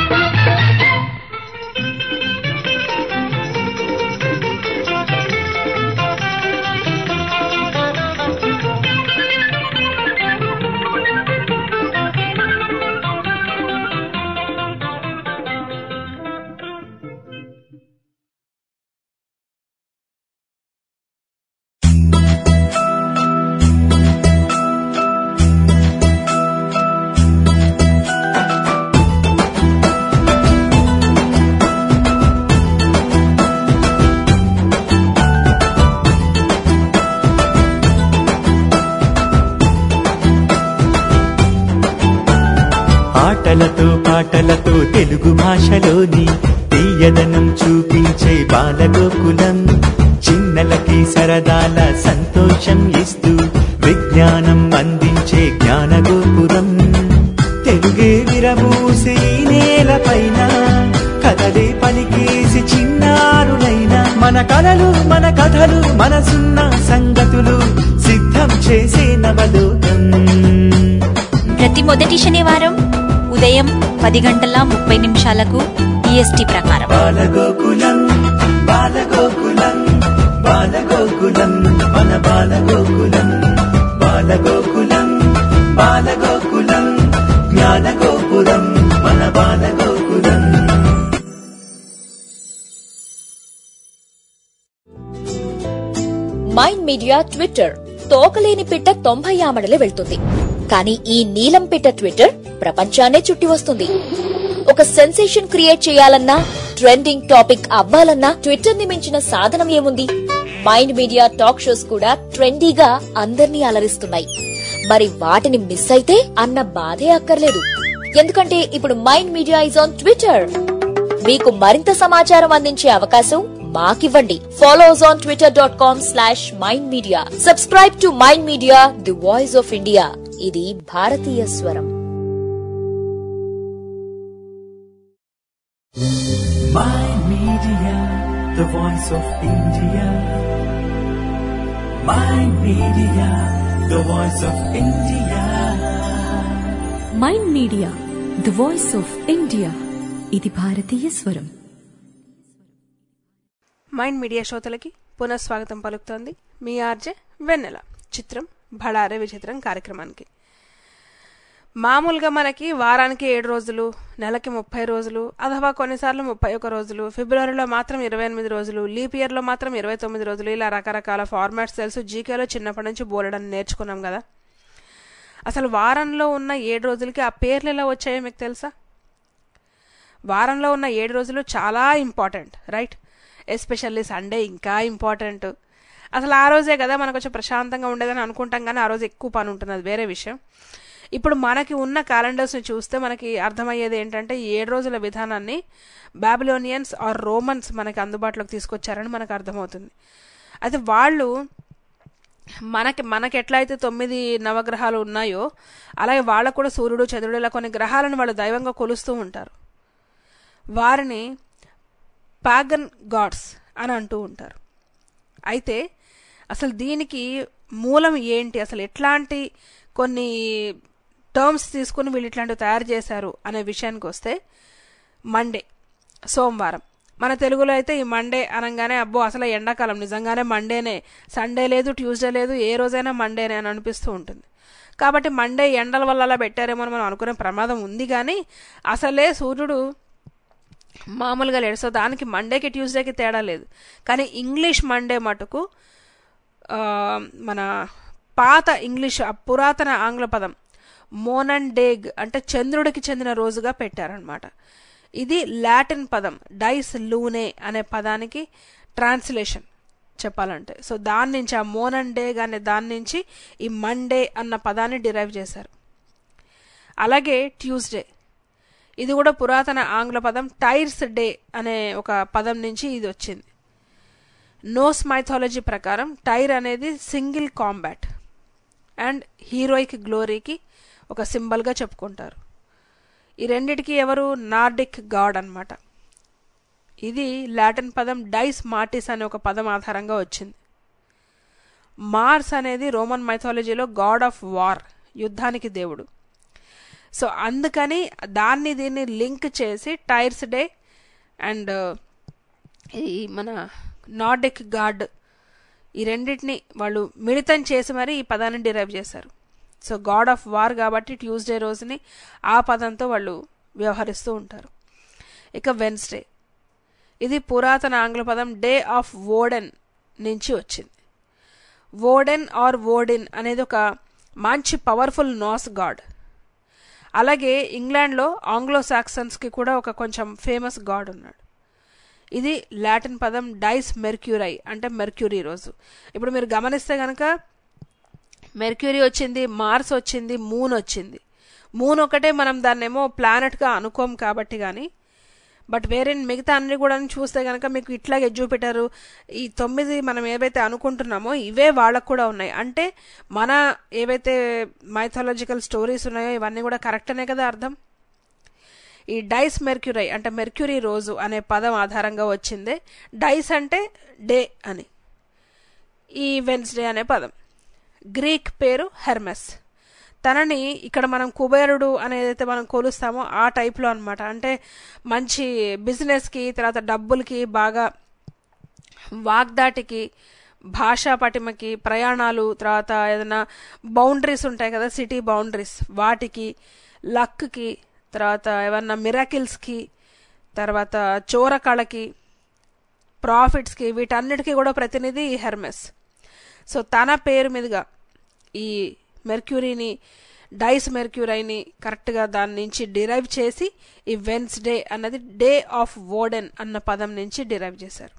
ఆటలతో పాటలతో తెలుగు భాషలోని తీయదనం చూపించే బాలగోకులం చిన్నలకి సరదాల సంతోషం ఇస్తూ విజ్ఞానం అందించే జ్ఞానగోపురం మన కలలు మన కథలు మనసున్న సంగతులు సిద్ధం చేసే నవలోకం ప్రతి మొదటి శనివారం ఉదయం పది గంటల ముప్పై నిమిషాలకు ఈఎస్టీ ప్రకారం బాలగోకులం బాలగోకులం బాలగోకులం మన బాలగోకులం బాలగోకులం బాలగోకులం జ్ఞానగోపురం మన బాలగోకులం మైండ్ మీడియా ట్విట్టర్ తోకలేని పిట్ట తొంభై ఆమడలు వెళ్తుంది కానీ ఈ నీలం పిట్ట ట్విట్టర్ ప్రపంచాన్నే చుట్టి వస్తుంది ఒక సెన్సేషన్ క్రియేట్ చేయాలన్నా ట్రెండింగ్ టాపిక్ అవ్వాలన్నా ట్విట్టర్ ని మించిన సాధనం ఏముంది మైండ్ మీడియా టాక్ షోస్ కూడా ట్రెండీగా అందర్నీ అలరిస్తున్నాయి మరి వాటిని మిస్ అయితే అన్న బాధే అక్కర్లేదు ఎందుకంటే ఇప్పుడు Mind Media is on Twitter మీకు మరింత సమాచారం అందించే అవకాశం మాకివ్వండి follow us on Twitter dot com slash Mind Media subscribe to Mind Media the voice of India ఇది భారతీయ స్వరం Mind Media, the voice of India. Mind Media, the voice of India. Mind Media the voice of India ఇది భారతీయ స్వరం మైండ్ మీడియా శ్రోతలకి పునఃస్వాగతం పలుకుతోంది మీ ఆర్జే వెన్నెల చిత్రం భడారే విచిత్రం కార్యక్రమానికి మామూలుగా మనకి వారానికి ఏడు రోజులు నెలకి ముప్పై రోజులు అథవా కొన్నిసార్లు ముప్పై ఒక రోజులు ఫిబ్రవరిలో మాత్రం ఇరవై ఎనిమిది రోజులు లీప్ ఇయర్లో మాత్రం ఇరవై తొమ్మిది రోజులు ఇలా రకరకాల ఫార్మాట్స్ తెలుసు జీకేలో చిన్నప్పటి నుంచి బోలెడని నేర్చుకున్నాం కదా అసలు వారంలో ఉన్న ఏడు రోజులకి ఆ పేర్లు ఎలా వచ్చాయో మీకు తెలుసా వారంలో ఉన్న ఏడు రోజులు చాలా ఇంపార్టెంట్ రైట్ ఎస్పెషల్లీ సండే ఇంకా ఇంపార్టెంట్ అసలు ఆ రోజే కదా మనకు కొంచెం ప్రశాంతంగా ఉండేదని అనుకుంటాం కానీ ఆ రోజు ఎక్కువ పని ఉంటుంది అది వేరే విషయం ఇప్పుడు మనకి ఉన్న క్యాలెండర్స్ని చూస్తే మనకి అర్థమయ్యేది ఏంటంటే ఈ ఏడు రోజుల విధానాన్ని బాబిలోనియన్స్ ఆర్ రోమన్స్ మనకి అందుబాటులోకి తీసుకొచ్చారని మనకు అర్థమవుతుంది అయితే వాళ్ళు మనకి మనకి ఎట్లయితే తొమ్మిది నవగ్రహాలు ఉన్నాయో అలాగే వాళ్ళకు కూడా సూర్యుడు చంద్రుడు ఇలా కొన్ని గ్రహాలను వాళ్ళు దైవంగా కొలుస్తూ ఉంటారు వారిని పాగన్ గాడ్స్ అని అంటూ ఉంటారు అయితే అసలు దీనికి మూలం ఏంటి అసలు ఎట్లాంటి కొన్ని టర్మ్స్ తీసుకుని వీళ్ళు ఇట్లాంటివి తయారు చేశారు అనే విషయానికి వస్తే మండే సోమవారం మన తెలుగులో అయితే ఈ మండే అనగానే అబ్బో అసలు ఎండాకాలం నిజంగానే మండేనే సండే లేదు ట్యూస్డే లేదు ఏ రోజైనా మండేనే అని అనిపిస్తూ ఉంటుంది కాబట్టి మండే ఎండల వల్ల అలా పెట్టారేమో అని మనం అనుకునే ప్రమాదం ఉంది కానీ అసలే సూర్యుడు మామూలుగా లేడు సో దానికి మండేకి ట్యూస్డేకి తేడా లేదు కానీ ఇంగ్లీష్ మండే మటుకు ఆ, మన పాత ఇంగ్లీష్ ఆ పురాతన ఆంగ్ల పదం మోనన్ డేగ్ అంటే చంద్రుడికి చెందిన రోజుగా పెట్టారనమాట ఇది లాటిన్ పదం డైస్ లూనే అనే పదానికి ట్రాన్స్లేషన్ చెప్పాలంటే సో దాని నుంచి ఆ మోనన్ డేగ్ అనే దాని నుంచి ఈ మండే అన్న పదాన్ని డిరైవ్ చేశారు అలాగే ట్యూస్డే ఇది కూడా పురాతన ఆంగ్ల పదం టైర్స్ డే అనే ఒక పదం నుంచి ఇది వచ్చింది నోస్ మైథాలజీ ప్రకారం టైర్ అనేది సింగిల్ కాంబాట్ అండ్ హీరోయిక్ గ్లోరీకి ఒక సింబల్గా చెప్పుకుంటారు ఈ రెండిటికి ఎవరు నార్డిక్ గాడ్ అన్నమాట ఇది లాటిన్ పదం డైస్ మార్టిస్ అనే ఒక పదం ఆధారంగా వచ్చింది మార్స్ అనేది రోమన్ మైథాలజీలో గాడ్ ఆఫ్ వార్ యుద్ధానికి దేవుడు సో అందుకని దాన్ని దీన్ని లింక్ చేసి టైర్స్ డే అండ్ ఈ మన నార్డిక్ గాడ్ ఈ రెండింటిని వాళ్ళు మిళితం చేసి మరి ఈ పదాన్ని డిరైవ్ చేశారు సో గాడ్ ఆఫ్ వార్ కాబట్టి ట్యూస్డే రోజుని ఆ పదంతో వాళ్ళు వ్యవహరిస్తూ ఉంటారు ఇక వెన్స్డే ఇది పురాతన ఆంగ్ల పదం డే ఆఫ్ వోడెన్ నుంచి వచ్చింది వోడెన్ ఆర్ వోడిన్ అనేది ఒక మంచి పవర్ఫుల్ నాస్ గాడ్ అలాగే ఇంగ్లాండ్లో ఆంగ్లో సాక్సన్స్కి కూడా ఒక కొంచెం ఫేమస్ గాడ్ ఉన్నాడు ఇది లాటిన్ పదం డైస్ మెర్క్యూరై అంటే మెర్క్యూరీ రోజు ఇప్పుడు మీరు గమనిస్తే కనుక మెర్క్యూరీ వచ్చింది మార్స్ వచ్చింది మూన్ వచ్చింది మూన్ ఒకటే మనం దాన్నేమో ప్లానెట్గా అనుకోం కాబట్టి కానీ బట్ వేరే మిగతా అన్ని కూడా చూస్తే కనుక మీకు ఇట్లాగే జూపిటర్ ఈ తొమ్మిది మనం ఏవైతే అనుకుంటున్నామో ఇవే వాళ్ళకు కూడా ఉన్నాయి అంటే మన ఏవైతే మైథాలజికల్ స్టోరీస్ ఉన్నాయో ఇవన్నీ కూడా కరెక్ట్ అనే కదా అర్థం ఈ డైస్ మెర్క్యూరై అంటే మెర్క్యూరీ రోజు అనే పదం ఆధారంగా వచ్చిందే డైస్ అంటే డే అని ఈ వెన్స్డే అనే పదం గ్రీక్ పేరు హెర్మెస్ తనని ఇక్కడ మనం కుబేరుడు అనేదైతే మనం కొలుస్తామో ఆ టైప్లో అనమాట అంటే మంచి బిజినెస్కి తర్వాత డబ్బులకి బాగా వాగ్దాటికి భాషా పటిమకి ప్రయాణాలు తర్వాత ఏదైనా బౌండరీస్ ఉంటాయి కదా సిటీ బౌండరీస్ వాటికి లక్కి తర్వాత ఏమన్నా మిరాకిల్స్కి తర్వాత చోరకళకి ప్రాఫిట్స్కి వీటన్నిటికీ కూడా ప్రతినిధి ఈ హెర్మెస్ సో తన పేరు మీదుగా ఈ మెర్క్యూరీని డైస్ మెర్క్యూరైని కరెక్ట్గా దాని నుంచి డిరైవ్ చేసి ఈ వెన్స్డే అన్నది డే ఆఫ్ వోడెన్ అన్న పదం నుంచి డిరైవ్ చేశారు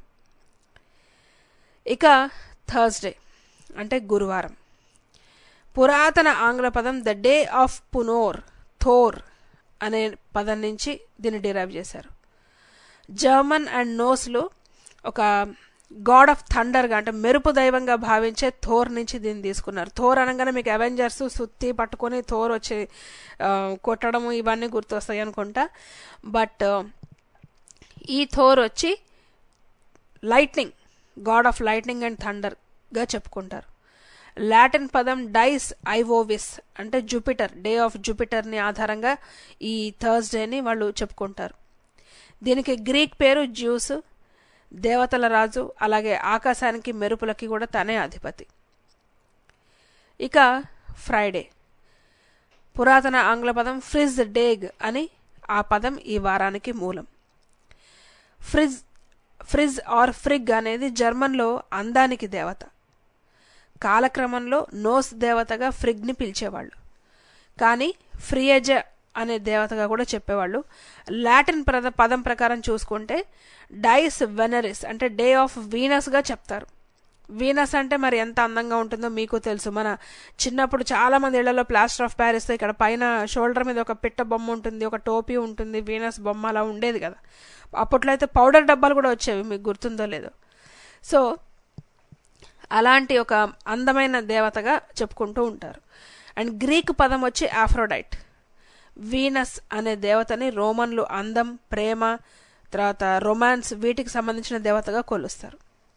ఇక థర్స్డే అంటే గురువారం పురాతన ఆంగ్ల పదం the day of Thunor Thor అనే పదం నుంచి దీన్ని డిరైవ్ చేశారు జర్మన్ అండ్ నోస్లు ఒక గాడ్ ఆఫ్ థండర్గా అంటే మెరుపు దైవంగా భావించే థోర్ నుంచి దీన్ని తీసుకున్నారు థోర్ అనగానే మీకు అవెంజర్స్ సుత్తి పట్టుకొని థోర్ వచ్చి ఆ, కొట్టడము ఇవన్నీ గుర్తొస్తాయి అనుకుంటా బట్ ఈ థోర్ వచ్చి lightning god of lightning and థండర్గా చెప్పుకుంటారు లాటిన్ పదం డైస్ ఐవోవిస్ అంటే జూపిటర్ డే ఆఫ్ జూపిటర్ని ఆధారంగా ఈ థర్స్డేని వాళ్ళు చెప్పుకుంటారు దీనికి గ్రీక్ పేరు జ్యూస్ దేవతల రాజు అలాగే ఆకాశానికి మెరుపులకి కూడా తనే అధిపతి ఇక ఫ్రైడే పురాతన ఆంగ్ల పదం ఫ్రిజ్ డేగ్ అని ఆ పదం ఈ వారానికి మూలం ఫ్రిజ్ ఫ్రిజ్ ఆర్ ఫ్రిగ్ అనేది జర్మన్లో అందానికి దేవత కాలక్రమంలో నోస్ దేవతగా ఫ్రిగ్ని పిలిచేవాళ్ళు కానీ ఫ్రియజ అనే దేవతగా కూడా చెప్పేవాళ్ళు లాటిన్ ప్రద పదం ప్రకారం చూసుకుంటే డైస్ వెనరిస్ అంటే డే ఆఫ్ వీనస్గా చెప్తారు వీనస్ అంటే మరి ఎంత అందంగా ఉంటుందో మీకు తెలుసు మన చిన్నప్పుడు చాలా మంది ఇళ్లలో ప్లాస్టర్ ఆఫ్ ప్యారిస్ ఇక్కడ పైన షోల్డర్ మీద ఒక పిట్ట బొమ్మ ఉంటుంది ఒక టోపీ ఉంటుంది వీనస్ బొమ్మ అలా ఉండేది కదా అప్పట్లో అయితే పౌడర్ డబ్బాలు కూడా వచ్చేవి మీకు గుర్తుందో లేదో సో అలాంటి ఒక అందమైన దేవతగా చెప్పుకుంటూ ఉంటారు అండ్ గ్రీక్ పదం వచ్చి ఆఫ్రోడైట్ వీనస్ అనే దేవతని రోమన్లు అందం ప్రేమ తర్వాత రొమాన్స్ వీటికి సంబంధించిన దేవతగా కొలుస్తారు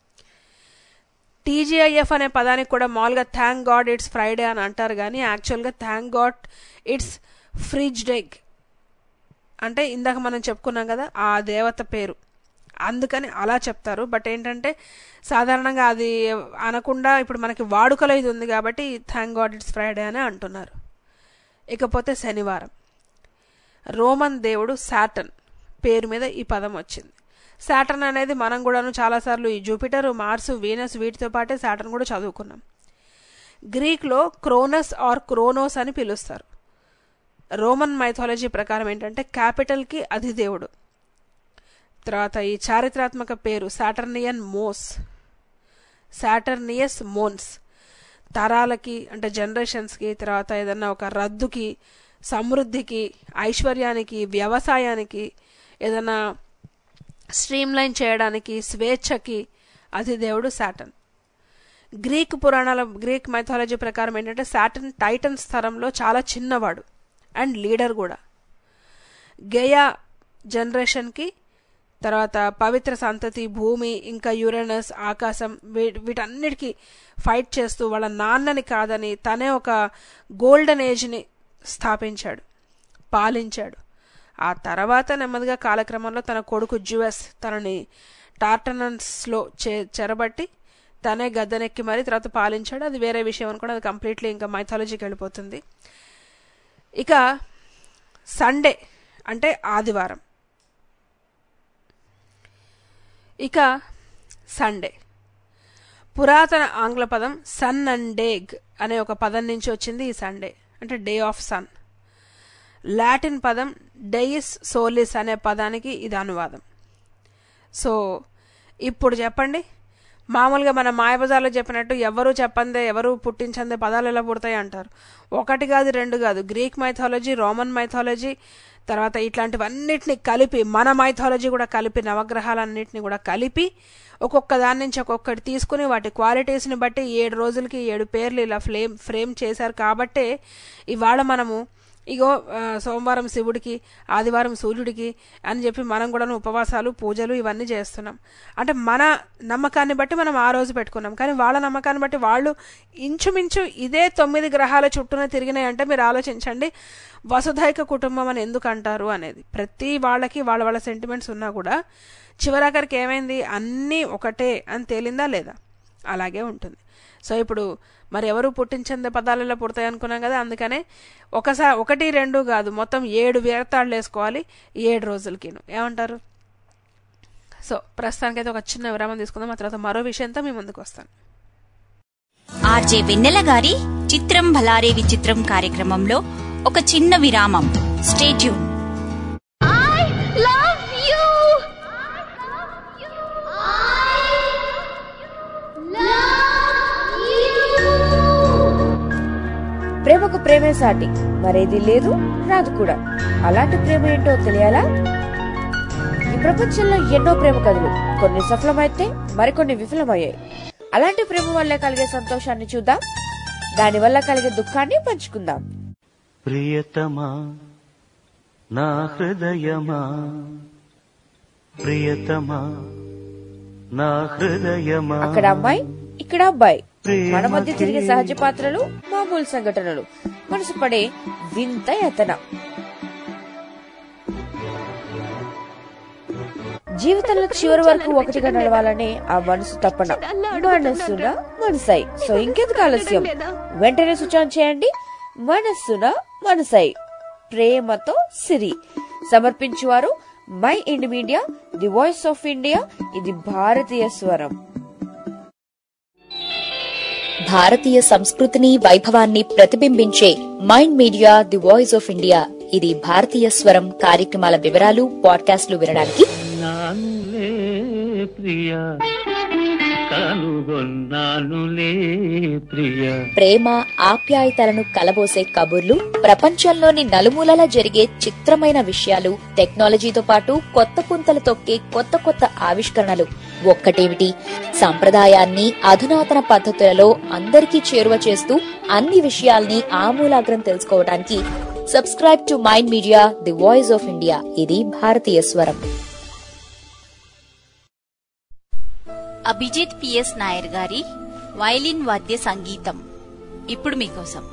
టీజీఐఎఫ్ అనే పదానికి కూడా మామూలుగా థ్యాంక్ గాడ్ ఇట్స్ ఫ్రైడే అని అంటారు కానీ యాక్చువల్గా థ్యాంక్ గాడ్ ఇట్స్ ఫ్రిజ్ డెగ్ అంటే ఇందాక మనం చెప్పుకున్నాం కదా ఆ దేవత పేరు అందుకని అలా చెప్తారు బట్ ఏంటంటే సాధారణంగా అది అనకుండా ఇప్పుడు మనకి వాడుకలో ఇది ఉంది కాబట్టి థ్యాంక్ గాడ్ ఇట్స్ ఫ్రైడే అని అంటున్నారు ఇకపోతే శనివారం రోమన్ దేవుడు సాటన్ పేరు మీద ఈ పదం వచ్చింది సాటర్న్ అనేది మనం కూడాను చాలాసార్లు ఈ జూపిటర్ మార్స్ వీనస్ వీటితో పాటే సాటర్న్ కూడా చదువుకున్నాం గ్రీక్లో క్రోనస్ ఆర్ క్రోనోస్ అని పిలుస్తారు రోమన్ మైథాలజీ ప్రకారం ఏంటంటే క్యాపిటల్కి అధిదేవుడు తర్వాత ఈ చారిత్రాత్మక పేరు సాటర్నియన్ మోస్ సాటర్నియస్ మోన్స్ తరాలకి అంటే జనరేషన్స్కి తర్వాత ఏదన్నా ఒక రద్దుకి సమృద్ధికి ఐశ్వర్యానికి వ్యవసాయానికి ఏదైనా స్ట్రీమ్లైన్ చేయడానికి స్వేచ్ఛకి అధిదేవుడు సాటన్ గ్రీక్ పురాణాల గ్రీక్ మైథాలజీ ప్రకారం ఏంటంటే సాటన్ టైటన్ స్థలంలో చాలా చిన్నవాడు అండ్ లీడర్ కూడా గెయా జనరేషన్కి తర్వాత పవిత్ర సంతతి భూమి ఇంకా యురేనస్ ఆకాశం వీ వీటన్నిటికీ ఫైట్ చేస్తూ వాళ్ళ నాన్నని కాదని తనే ఒక గోల్డెన్ ఏజ్ని స్థాపించాడు పాలించాడు ఆ తర్వాత నెమ్మదిగా కాలక్రమంలో తన కొడుకు జ్యువెస్ తనని టార్టనన్స్లో చే చెరబట్టి తనే గద్దెనెక్కి మరి తర్వాత పాలించాడు అది వేరే విషయం అనుకోండి అది కంప్లీట్లీ ఇంకా మైథాలజీకి వెళ్ళిపోతుంది ఇక సండే అంటే ఆదివారం ఇక సండే పురాతన ఆంగ్ల పదం సన్ అండ్ డేగ్ అనే ఒక పదం నుంచి వచ్చింది ఈ సండే అంటే డే ఆఫ్ సన్ లాటిన్ పదం డెయిస్ సోలిస్ అనే పదానికి ఇది అనువాదం సో ఇప్పుడు చెప్పండి మామూలుగా మన మాయబజార్లో చెప్పినట్టు ఎవరు చెప్పందే ఎవరు పుట్టించందే పదాలు ఎలా పుడతాయి అంటారు ఒకటి కాదు రెండు కాదు గ్రీక్ మైథాలజీ రోమన్ మైథాలజీ తర్వాత ఇట్లాంటివన్నిటిని కలిపి మన మైథాలజీ కూడా కలిపి నవగ్రహాలన్నింటినీ కూడా కలిపి ఒక్కొక్క దాని నుంచి ఒక్కొక్కటి తీసుకుని వాటి క్వాలిటీస్ని బట్టి ఏడు రోజులకి ఏడు పేర్లు ఇలా ఫ్లేమ్ ఫ్రేమ్ చేశారు కాబట్టే ఇవాళ మనము ఇగో ఆ, సోమవారం శివుడికి ఆదివారం సూర్యుడికి అని చెప్పి మనం కూడా ఉపవాసాలు పూజలు ఇవన్నీ చేస్తున్నాం అంటే మన నమ్మకాన్ని బట్టి మనం ఆ రోజు పెట్టుకున్నాం కానీ వాళ్ళ నమ్మకాన్ని బట్టి వాళ్ళు ఇంచుమించు ఇదే తొమ్మిది గ్రహాల చుట్టూనే తిరిగినాయి అంటే మీరు ఆలోచించండి వసుధైక కుటుంబం అని ఎందుకు అంటారు అనేది ప్రతి వాళ్ళకి వాళ్ళ వాళ్ళ సెంటిమెంట్స్ ఉన్నా కూడా చివరాఖరికి ఏమైంది అన్నీ ఒకటే అని తేలిందా లేదా అలాగే ఉంటుంది సో ఇప్పుడు మరి ఎవరు పుట్టించందే పదాలలో పుడతాయి అనుకున్నాం కదా అందుకనే ఒకసారి ఒకటి రెండు కాదు మొత్తం ఏడు వేరతాళ్ళు వేసుకోవాలి ఈ ఏడు రోజులకిను ఏమంటారు సో ప్రస్తుతానికైతే ఒక చిన్న విరామం తీసుకుందాం ఆ తర్వాత మరో విషయంతో మీ ముందుకు వస్తాను ఆర్జే వెన్నెల గారి చిత్రం భలారే విచిత్రం కార్యక్రమంలో ఒక చిన్న విరామం స్టేట్యూన్ I love you. ప్రేమకు ప్రేమే సాటి మరేది లేదు రాదు కూడా అలాంటి ప్రేమ ఏంటో తెలియాలా ఈ ప్రపంచంలో ఎన్నో ప్రేమ కథలు కొన్ని సఫలమైతే మరికొన్ని విఫలమయ్యాయి అలాంటి ప్రేమ వల్లే కలిగే సంతోషాన్ని చూద్దాం దాని వల్ల కలిగే దుఃఖాన్ని పంచుకుందాం ప్రియతమా నా హృదయమా ప్రియతమా నా హృదయమా అక్కడ అమ్మాయి ఇక్కడ అబ్బాయి మన మధ్య తిరిగే సహజ పాత్రలు మామూలు సంఘటనలు మనసు పడే వింత యతన జీవితంలో చివరి వరకు ఒకటిగా నడవాలనే ఆ మనసు తప్పన మనస్సున మనసై సో ఇంకెందుకు ఆలస్యం వెంటనే స్విచ్ ఆన్ చేయండి మనస్సున మనసై ప్రేమతో సిరి సమర్పించువారు Mind Media the voice of India ఇది భారతీయ స్వరం భారతీయ సంస్కృతిని వైభవాన్ని ప్రతిబింబించే Mind Media the voice of India ఇది భారతీయ స్వరం కార్యక్రమాల వివరాలు పాడ్కాస్ట్లు వినడానికి నానులే ప్రియ కనుగొన్నానులే ప్రియ ప్రేమ ఆప్యాయతలను కలబోసే కబుర్లు ప్రపంచంలోని నలుమూలలా జరిగే చిత్రమైన విషయాలు టెక్నాలజీతో పాటు కొత్త పుంతలు తొక్కే కొత్త కొత్త ఆవిష్కరణలు ఒక్కటేమిటి సంప్రదాయాన్ని అధునాతన పద్ధతులలో అందరికీ చేరువ చేస్తూ అన్ని విషయాల్ని ఆమూలాగ్రం తెలుసుకోవడానికి subscribe to Mind Media the voice of India ఇది భారతీయ స్వరం అభిజిత్ పిఎస్ నాయర్ గారి వైలిన్ వాద్య సంగీతం ఇప్పుడు మీకోసం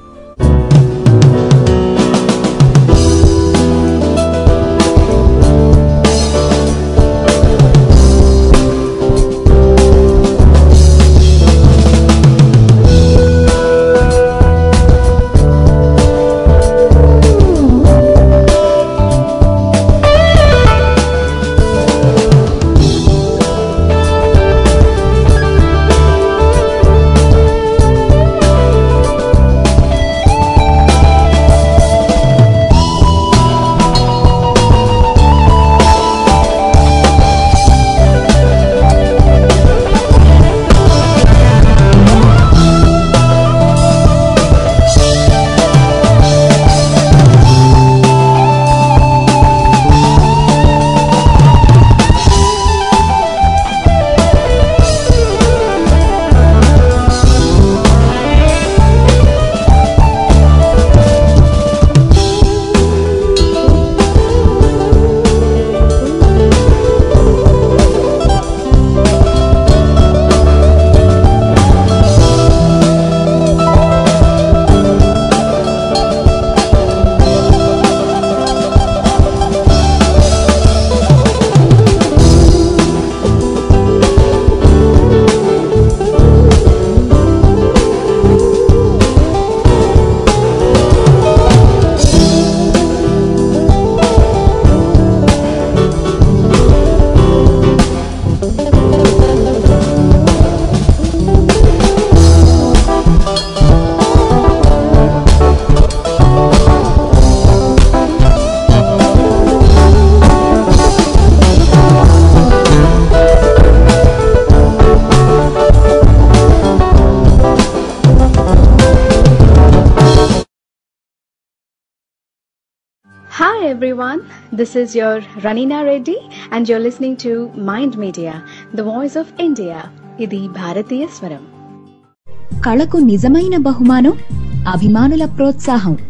Hi everyone, this is your Ranina Reddy and you're listening to Mind Media, the voice of India. ఇది భారతీయ స్వరం కళకు నిజమైన బహుమానం అభిమానుల ప్రోత్సాహం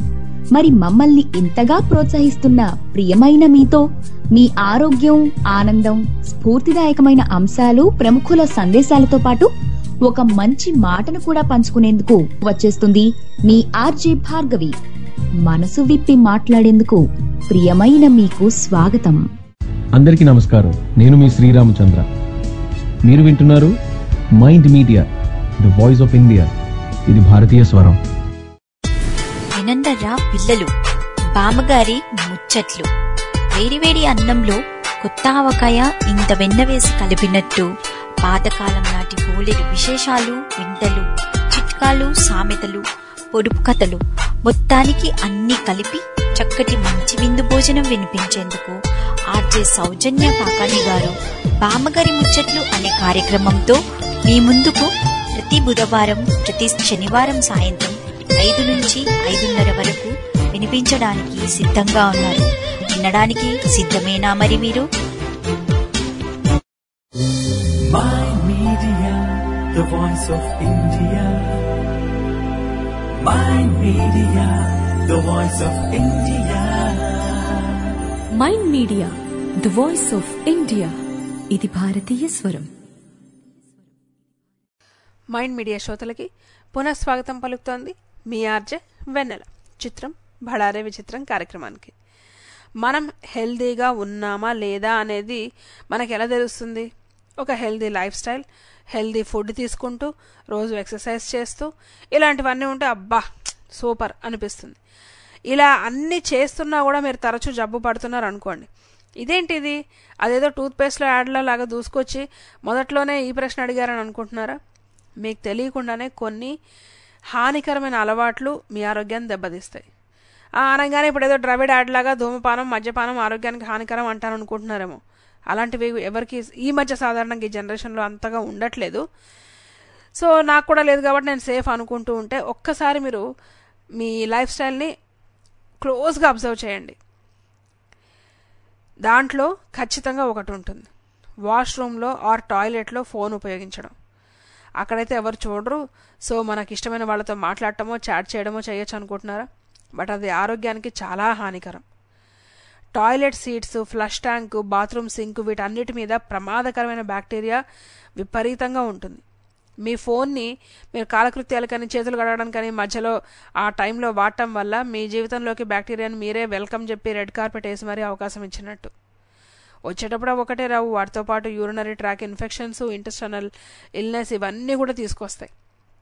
మరి మమ్మల్ని ఇంతగా ప్రోత్సహిస్తున్న ప్రియమైన మీతో మీ ఆరోగ్యం ఆనందం స్ఫూర్తిదాయకమైన అంశాలు ప్రముఖుల సందేశాలతో పాటు ఒక మంచి మాటను కూడా పంచుకునేందుకు వచ్చేస్తుంది మీ ఆర్జే భార్గవి మనసు విప్పి మాట్లాడేందుకు ప్రియమైన మీకు స్వాగతం అందరికీ నమస్కారం నేను మీ శ్రీరామచంద్ర మీరు వింటున్నారు Mind Media the voice of India ఇది భారతీయ స్వరం వినందర్రా పిల్లలు బామ్మగారి ముచ్చట్లు వేడివేడి అన్నంలో కొత్త ఆవకాయ ఇంత వెన్న వేసి కలిపినట్టు పాతకాలం నాటి బోలెడు విశేషాలు వింతలు చిట్కాలు సామెతలు పొడుపు కథలు మొత్తానికి అన్ని కలిపి చక్కటి మంచి విందు భోజనం వినిపించేందుకు ఆర్జే సౌజన్య కాకాని గారు బామ్మగారి ముచ్చట్లు అనే కార్యక్రమంతో మీ ముందుకు ప్రతి బుధవారం ప్రతి శనివారం సాయంత్రం ఐదు నుంచి ఐదున్నర వరకు వినిపించడానికి సిద్ధంగా ఉన్నారు వినడానికి సిద్ధమేనా మరి మీరు My Media, the voice of India. My Media, the voice of India. Mind Media the voice of India ఇది భారతీయ స్వరం మైండ్ మీడియా శ్రోతలకి పునఃస్వాగతం పలుకుతోంది మీ ఆర్జే వెన్నెల చిత్రం బళారే విచిత్రం కార్యక్రమానికి మనం హెల్దీగా ఉన్నామా లేదా అనేది మనకు ఎలా తెలుస్తుంది ఒక healthy lifestyle healthy food తీసుకుంటూ రోజు ఎక్సర్సైజ్ చేస్తూ ఇలాంటివన్నీ ఉంటే అబ్బా సూపర్ అనిపిస్తుంది ఇలా అన్నీ చేస్తున్నా కూడా మీరు తరచూ జబ్బు పడుతున్నారు అనుకోండి ఇదేంటిది అదేదో టూత్పేస్ట్లో యాడ్లో లాగా దూసుకొచ్చి మొదట్లోనే ఈ ప్రశ్న అడిగారని అనుకుంటున్నారా మీకు తెలియకుండానే కొన్ని హానికరమైన అలవాట్లు మీ ఆరోగ్యాన్ని దెబ్బతీస్తాయి ఆ అనగానే ఇప్పుడు ఏదో ద్రవిడ్ యాడ్ లాగా ధూమపానం మద్యపానం ఆరోగ్యానికి హానికరం అంటారు అనుకుంటున్నారేమో అలాంటివి ఎవరికి ఈ మధ్య సాధారణంగా ఈ జనరేషన్లో అంతగా ఉండట్లేదు సో నాకు కూడా లేదు కాబట్టి నేను సేఫ్ అనుకుంటూ ఉంటే ఒక్కసారి మీరు మీ లైఫ్ స్టైల్ని క్లోజ్గా అబ్జర్వ్ చేయండి దాంట్లో ఖచ్చితంగా ఒకటి ఉంటుంది వాష్రూమ్లో ఆర్ టాయిలెట్లో ఫోన్ ఉపయోగించడం అక్కడైతే ఎవరు చూడరు సో మనకి ఇష్టమైన వాళ్ళతో మాట్లాడటమో చాట్ చేయడమో చేయొచ్చు అనుకుంటున్నారా బట్ అది ఆరోగ్యానికి చాలా హానికరం toilet seats flush tank bathroom sink వీటన్నిటి మీద ప్రమాదకరమైన బ్యాక్టీరియా విపరీతంగా ఉంటుంది మీ ఫోన్ని మీరు కాలకృత్యాలు కానీ చేతులు కడగడానికి కానీ మధ్యలో ఆ టైంలో వాడటం వల్ల మీ జీవితంలోకి బ్యాక్టీరియాని మీరే వెల్కమ్ చెప్పి రెడ్ కార్పెట్ వేసి మరీ అవకాశం ఇచ్చినట్టు వచ్చేటప్పుడు అవి ఒకటే రావు వాటితో పాటు urinary tract infections intestinal illness ఇవన్నీ కూడా తీసుకొస్తాయి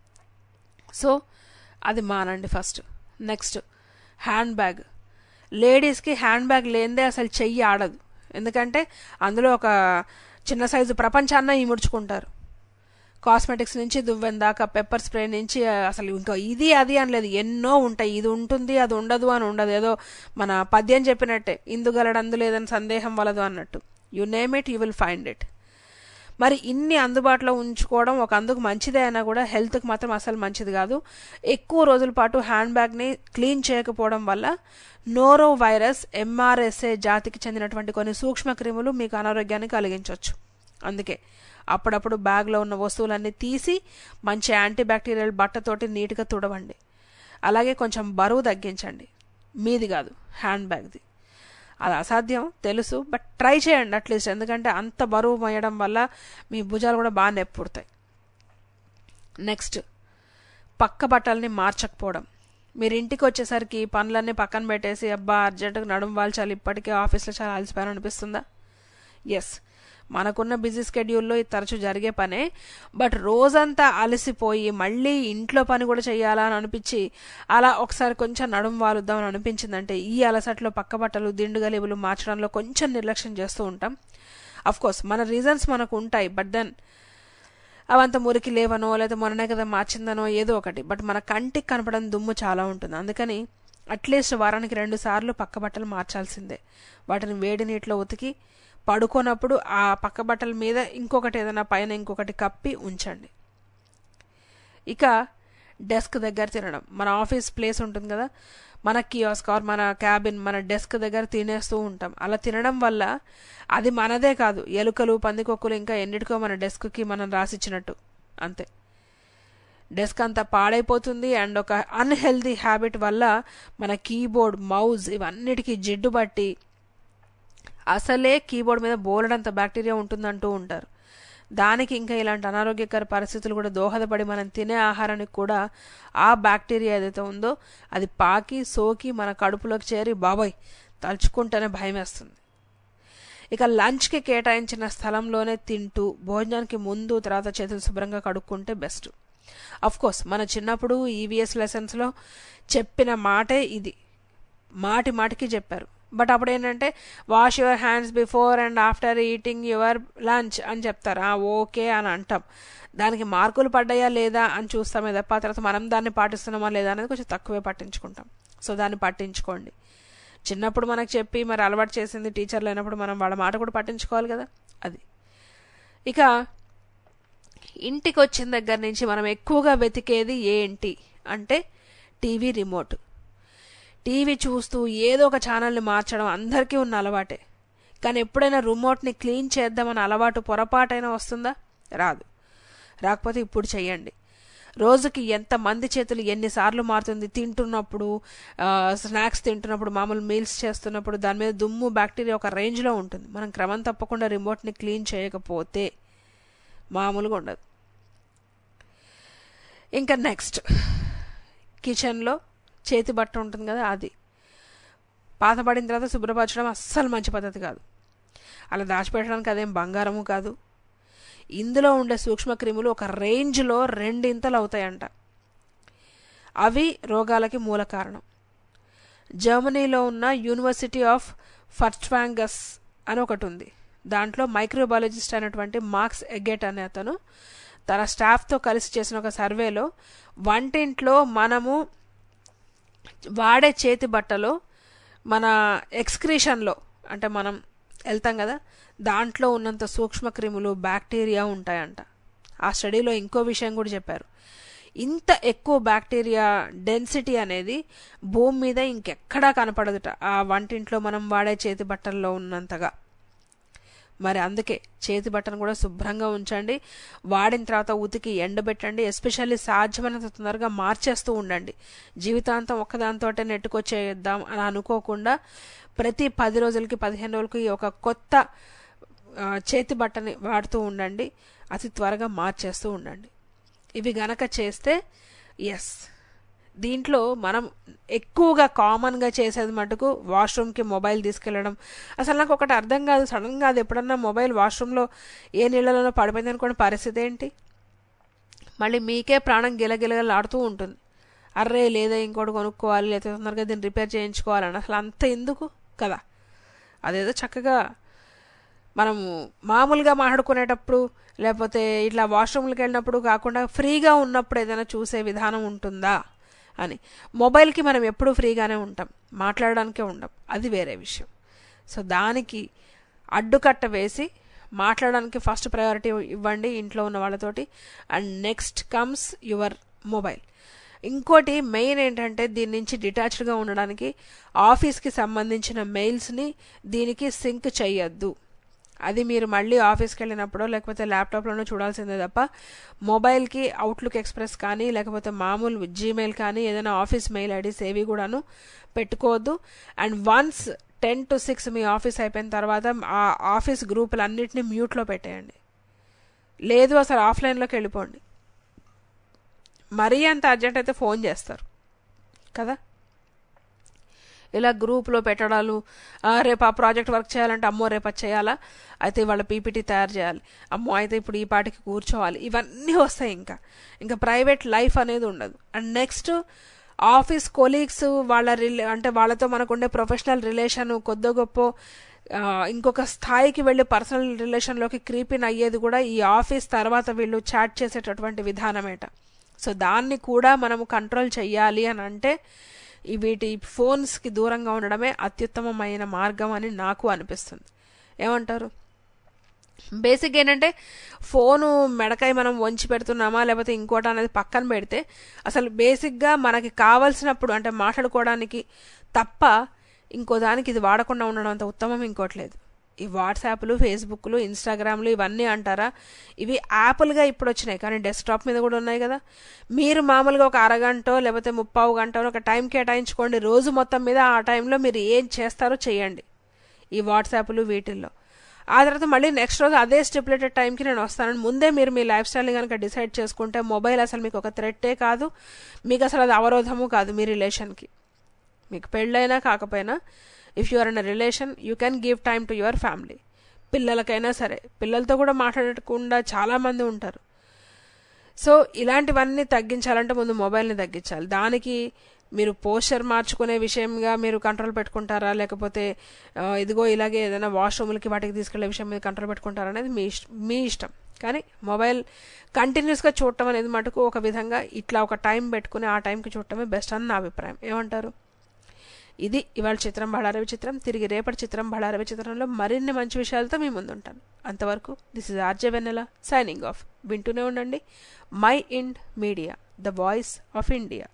సో అది మానండి ఫస్ట్ నెక్స్ట్ హ్యాండ్ బ్యాగ్ లేడీస్కి హ్యాండ్ బ్యాగ్ లేనిదే అసలు చెయ్యి ఆడదు ఎందుకంటే అందులో ఒక చిన్న సైజు ప్రపంచాన్న ఇముడ్చుకుంటారు కాస్మెటిక్స్ నుంచి దువ్వెన దాకా పెప్పర్ స్ప్రే నుంచి అసలు ఇంకా ఇది అది అని లేదు ఎన్నో ఉంటాయి ఇది ఉంటుంది అది ఉండదు అని ఉండదు ఏదో మన పద్యం చెప్పినట్టే ఇందుగలడందు లేదని సందేహం వలదు అన్నట్టు you name it you will find it మరి ఇన్ని అందుబాటులో ఉంచుకోవడం ఒక అందుకు మంచిదే అయినా కూడా హెల్త్కి మాత్రం అసలు మంచిది కాదు ఎక్కువ రోజుల పాటు హ్యాండ్ బ్యాగ్ని క్లీన్ చేయకపోవడం వల్ల నోరో వైరస్ ఎంఆర్ఎస్ఏ జాతికి చెందినటువంటి కొన్ని సూక్ష్మ క్రిములు మీకు అనారోగ్యాన్ని కలిగించవచ్చు అందుకే అప్పుడప్పుడు బ్యాగ్లో ఉన్న వస్తువులన్నీ తీసి మంచి యాంటీబ్యాక్టీరియల్ బట్టతోటి నీట్గా తుడవండి అలాగే కొంచెం బరువు తగ్గించండి మీది కాదు హ్యాండ్ బ్యాగ్ది అది అసాధ్యం తెలుసు బట్ ట్రై చేయండి అట్లీస్ట్ ఎందుకంటే అంత బరువు మోయడం వల్ల మీ భుజాలు కూడా బాగా నొప్పి పుడతాయి నెక్స్ట్ పక్క బట్టల్ని మార్చకపోవడం మీరు ఇంటికి వచ్చేసరికి పనులన్నీ పక్కన పెట్టేసి అబ్బా అర్జెంటుగా నడుము వాల్చాలి ఇప్పటికే ఆఫీస్లో చాలా అలసిపోయాను అనిపిస్తుందా ఎస్ మనకున్న బిజీ స్కెడ్యూల్లో ఇది తరచూ జరిగే పనే బట్ రోజంతా అలసిపోయి మళ్ళీ ఇంట్లో పని కూడా చేయాలా అని అనిపించి అలా ఒకసారి కొంచెం నడుము వాలుద్దాం అని అనిపించిందంటే ఈ అలసట్లో పక్క బట్టలు దిండు గలీబులు మార్చడంలో కొంచెం నిర్లక్ష్యం చేస్తూ ఉంటాం అఫ్ కోర్స్ మన రీజన్స్ మనకు ఉంటాయి బట్ దెన్ అవంత మురికి లేవనో లేదా మొన్ననే కదా మార్చిందనో ఏదో ఒకటి బట్ మన కంటికి కనపడని దుమ్ము చాలా ఉంటుంది అందుకని అట్లీస్ట్ వారానికి రెండు సార్లు పక్క బట్టలు మార్చాల్సిందే వాటిని వేడి నీటిలో ఉతికి పడుకోనప్పుడు ఆ పక్క బట్టల మీద ఇంకొకటి ఏదైనా పైన ఇంకొకటి కప్పి ఉంచండి ఇక డెస్క్ దగ్గర తినడం మన ఆఫీస్ ప్లేస్ ఉంటుంది కదా మన కియోస్క్ ఆర్ మన క్యాబిన్ మన డెస్క్ దగ్గర తినేస్తూ ఉంటాం అలా తినడం వల్ల అది మనదే కాదు ఎలుకలు పందికొక్కులు ఇంకా ఎన్నిటికో మన డెస్క్కి మనం రాసిచ్చినట్టు అంతే డెస్క్ అంతా పాడైపోతుంది అండ్ ఒక అన్హెల్దీ హ్యాబిట్ వల్ల మన కీబోర్డ్ మౌజ్ ఇవన్నిటికీ జిడ్డు పట్టి అసలే కీబోర్డ్ మీద బోలెడంత బ్యాక్టీరియా ఉంటుందంటూ ఉంటారు దానికి ఇంకా ఇలాంటి అనారోగ్యకర పరిస్థితులు కూడా దోహదపడి మనం తినే ఆహారానికి కూడా ఆ బ్యాక్టీరియా ఏదైతే ఉందో అది పాకి సోకి మన కడుపులోకి చేరి బాబాయ్ తలుచుకుంటేనే భయం వేస్తుంది ఇక లంచ్కి కేటాయించిన స్థలంలోనే తింటూ భోజనానికి ముందు తర్వాత చేతులు శుభ్రంగా కడుక్కుంటే బెస్ట్ అఫ్ కోర్స్ మన చిన్నప్పుడు ఈవీఎస్ లెసన్స్లో చెప్పిన మాటే ఇది మాటి మాటికి చెప్పారు బట్ అప్పుడు ఏంటంటే wash your hands before and after eating your lunch అని చెప్తారు ఆ ఓకే అని అంటాం దానికి మార్కులు పడ్డాయా లేదా అని చూస్తామే తప్ప తర్వాత మనం దాన్ని పాటిస్తున్నామా లేదా అనేది కొంచెం తక్కువే పట్టించుకుంటాం సో దాన్ని పట్టించుకోండి చిన్నప్పుడు మనకు చెప్పి మరి అలవాటు చేసింది టీచర్ లేనప్పుడు మనం వాళ్ళ మాట కూడా పట్టించుకోవాలి కదా అది ఇక ఇంటికి వచ్చిన దగ్గర నుంచి మనం ఎక్కువగా వెతికేది ఏంటి అంటే టీవీ రిమోట్ టీవీ చూస్తూ ఏదో ఒక ఛానల్ని మార్చడం అందరికీ ఉన్న అలవాటే కానీ ఎప్పుడైనా రిమోట్ని క్లీన్ చేద్దామని అలవాటు పొరపాటైనా వస్తుందా రాదు రాకపోతే ఇప్పుడు చెయ్యండి రోజుకి ఎంత మంది చేతులు ఎన్నిసార్లు మారుతుంది తింటున్నప్పుడు స్నాక్స్ తింటున్నప్పుడు మామూలు మీల్స్ చేస్తున్నప్పుడు దాని మీద దుమ్ము బ్యాక్టీరియా ఒక రేంజ్లో ఉంటుంది మనం క్రమం తప్పకుండా రిమోట్ని క్లీన్ చేయకపోతే మామూలుగా ఉండదు ఇంకా నెక్స్ట్ కిచెన్లో చేతి బట్ట ఉంటుంది కదా అది పాతపడిన తర్వాత శుభ్రపరచడం అస్సలు మంచి పద్ధతి కాదు అలా దాచిపెట్టడానికి అదేం బంగారము కాదు ఇందులో ఉండే సూక్ష్మక్రిములు ఒక రేంజ్లో రెండింతలు అవుతాయంట అవి రోగాలకి మూల కారణం జర్మనీలో ఉన్న యూనివర్సిటీ ఆఫ్ ఫర్ట్వాంగస్ అని ఒకటి ఉంది దాంట్లో మైక్రోబయాలజిస్ట్ అయినటువంటి మార్క్స్ ఎగెట్ అనే అతను తన స్టాఫ్తో కలిసి చేసిన ఒక సర్వేలో వంటింట్లో మనము వాడే చేతి బట్టలో మన ఎక్స్క్రీషన్లో అంటే మనం వెళ్తాం కదా దాంట్లో ఉన్నంత సూక్ష్మక్రిములు బ్యాక్టీరియా ఉంటాయంట ఆ స్టడీలో ఇంకో విషయం కూడా చెప్పారు ఇంత ఎక్కువ బ్యాక్టీరియా డెన్సిటీ అనేది భూమి మీద ఇంకెక్కడా కనపడదుట ఆ వంటింట్లో మనం వాడే చేతి బట్టల్లో ఉన్నంతగా మరి అందుకే చేతి బట్టను కూడా శుభ్రంగా ఉంచండి వాడిన తర్వాత ఉతికి ఎండబెట్టండి ఎస్పెషల్లీ సాధ్యమైనంత తొందరగా మార్చేస్తూ ఉండండి జీవితాంతం ఒక్కదాంతో నెట్టుకొచ్చేద్దాం అని అనుకోకుండా ప్రతి పది రోజులకి పదిహేను రోజులకి ఒక కొత్త చేతి బట్టని వాడుతూ ఉండండి అతి త్వరగా మార్చేస్తూ ఉండండి ఇవి గనక చేస్తే ఎస్ దీంట్లో మనం ఎక్కువగా కామన్గా చేసేది మటుకు వాష్రూమ్కి మొబైల్ తీసుకెళ్ళడం అసలు నాకు ఒకటి అర్థం కాదు సడన్గా అది ఎప్పుడన్నా మొబైల్ వాష్రూమ్లో ఏ నీళ్ళలోనో పడిపోయింది అనుకోండి పరిస్థితి ఏంటి మళ్ళీ మీకే ప్రాణం గిలగిలగలాడుతూ ఉంటుంది అర్రే లేదా ఇంకోటి కొనుక్కోవాలి లేదా తొందరగా దీన్ని రిపేర్ చేయించుకోవాలని అసలు అంత ఎందుకు కదా అదేదో చక్కగా మనము మామూలుగా మాట్లాడుకునేటప్పుడు లేకపోతే ఇట్లా వాష్రూమ్కి వెళ్ళినప్పుడు కాకుండా ఫ్రీగా ఉన్నప్పుడు ఏదైనా చూసే విధానం ఉంటుందా అని మొబైల్కి మనం ఎప్పుడూ ఫ్రీగానే ఉంటాం మాట్లాడడానికే ఉండం అది వేరే విషయం సో దానికి అడ్డుకట్ట వేసి మాట్లాడడానికి ఫస్ట్ ప్రయారిటీ ఇవ్వండి ఇంట్లో ఉన్న వాళ్ళతోటి and next comes your mobile ఇంకోటి మెయిన్ ఏంటంటే దీని నుంచి డిటాచ్డ్గా ఉండడానికి ఆఫీస్కి సంబంధించిన మెయిల్స్ని దీనికి సింక్ చేయొద్దు అది మీరు మళ్ళీ ఆఫీస్కి వెళ్ళినప్పుడో లేకపోతే ల్యాప్టాప్లోనో చూడాల్సిందే తప్ప మొబైల్కి అవుట్లుక్ ఎక్స్ప్రెస్ కానీ లేకపోతే మామూలు జీమెయిల్ కానీ ఏదైనా ఆఫీస్ మెయిల్ ఐడీస్ ఏవి కూడాను పెట్టుకోవద్దు and once ten to six మీ ఆఫీస్ అయిపోయిన తర్వాత ఆ ఆఫీస్ గ్రూపులన్నింటినీ మ్యూట్లో పెట్టేయండి లేదు అసలు ఆఫ్లైన్లోకి వెళ్ళిపోండి మరీ అంత అర్జెంట్ అయితే ఫోన్ చేస్తారు కదా ఇలా గ్రూప్లో పెట్టడాలు రేపు ఆ ప్రాజెక్ట్ వర్క్ చేయాలంటే అమ్మో రేపు అది చేయాలా అయితే వాళ్ళ పీపీటీ తయారు చేయాలి అమ్మో అయితే ఇప్పుడు ఈ పాటికి కూర్చోవాలి ఇవన్నీ వస్తాయి ఇంకా ఇంకా ప్రైవేట్ లైఫ్ అనేది ఉండదు అండ్ నెక్స్ట్ ఆఫీస్ కొలీగ్స్ వాళ్ళ రిలే అంటే వాళ్ళతో మనకు ఉండే ప్రొఫెషనల్ రిలేషన్ కొద్ది గొప్ప ఇంకొక స్థాయికి వెళ్ళి పర్సనల్ రిలేషన్లోకి క్రీపిన్ అయ్యేది కూడా ఈ ఆఫీస్ తర్వాత వీళ్ళు చాట్ చేసేటటువంటి విధానమేట సో దాన్ని కూడా మనము కంట్రోల్ చెయ్యాలి అని అంటే ఈ వీటి ఫోన్స్కి దూరంగా ఉండడమే అత్యుత్తమమైన మార్గం అని నాకు అనిపిస్తుంది ఏమంటారు బేసిక్ ఏంటంటే ఫోను మెడకాయ మనం వంచి పెడుతున్నామా లేకపోతే ఇంకోటి అనేది పక్కన పెడితే అసలు బేసిక్గా మనకి కావలసినప్పుడు అంటే మాట్లాడుకోవడానికి తప్ప ఇంకో దానికి ఇది వాడకుండా ఉండడం అంత ఉత్తమం ఇంకోట్లేదు ఈ వాట్సాప్లు ఫేస్బుక్లు ఇన్స్టాగ్రామ్లు ఇవన్నీ అంటారా ఇవి యాప్లుగా ఇప్పుడు వచ్చినాయి కానీ డెస్క్టాప్ మీద కూడా ఉన్నాయి కదా మీరు మామూలుగా ఒక అరగంట లేకపోతే ముప్పావు గంట ఒక టైం కేటాయించుకోండి రోజు మొత్తం మీద ఆ టైంలో మీరు ఏం చేస్తారో చేయండి ఈ వాట్సాప్లు వీటిల్లో ఆ తర్వాత మళ్ళీ నెక్స్ట్ రోజు అదే స్టిపులేటెడ్ టైంకి నేను వస్తానని ముందే మీరు మీ లైఫ్ స్టైల్ని కనుక డిసైడ్ చేసుకుంటే మొబైల్ అసలు మీకు ఒక థ్రెట్టే కాదు మీకు అసలు అది అవరోధము కాదు మీ రిలేషన్కి మీకు పెళ్ళైనా కాకపోయినా if you are in a relation you can give time to your family పిల్లలకైనా సరే పిల్లలతో కూడా మాట్లాడకుండా చాలామంది ఉంటారు సో ఇలాంటివన్నీ తగ్గించాలంటే ముందు మొబైల్ని తగ్గించాలి దానికి మీరు పోస్చర్ మార్చుకునే విషయంగా మీరు కంట్రోల్ పెట్టుకుంటారా లేకపోతే ఆ, ఇదిగో ఇలాగే ఏదైనా వాష్రూమ్లకి వాటికి తీసుకెళ్లే విషయం మీద కంట్రోల్ పెట్టుకుంటారా అనేది మీ ఇష్ట మీ ఇష్టం కానీ మొబైల్ కంటిన్యూస్గా చూడటం అనేది మటుకు ఒక విధంగా ఇట్లా ఒక టైం పెట్టుకుని ఆ టైంకి చూడటమే బెస్ట్ అని నా అభిప్రాయం ఏమంటారు ఇది ఇవాళ చిత్రం బళారవి చిత్రం తిరిగి రేపటి చిత్రం బళారవి చిత్రంలో మరిన్ని మంచి విషయాలతో మీ ముందుంటాను అంతవరకు this is RJ Vennela signing off వింటూనే ఉండండి Mind Media the voice of India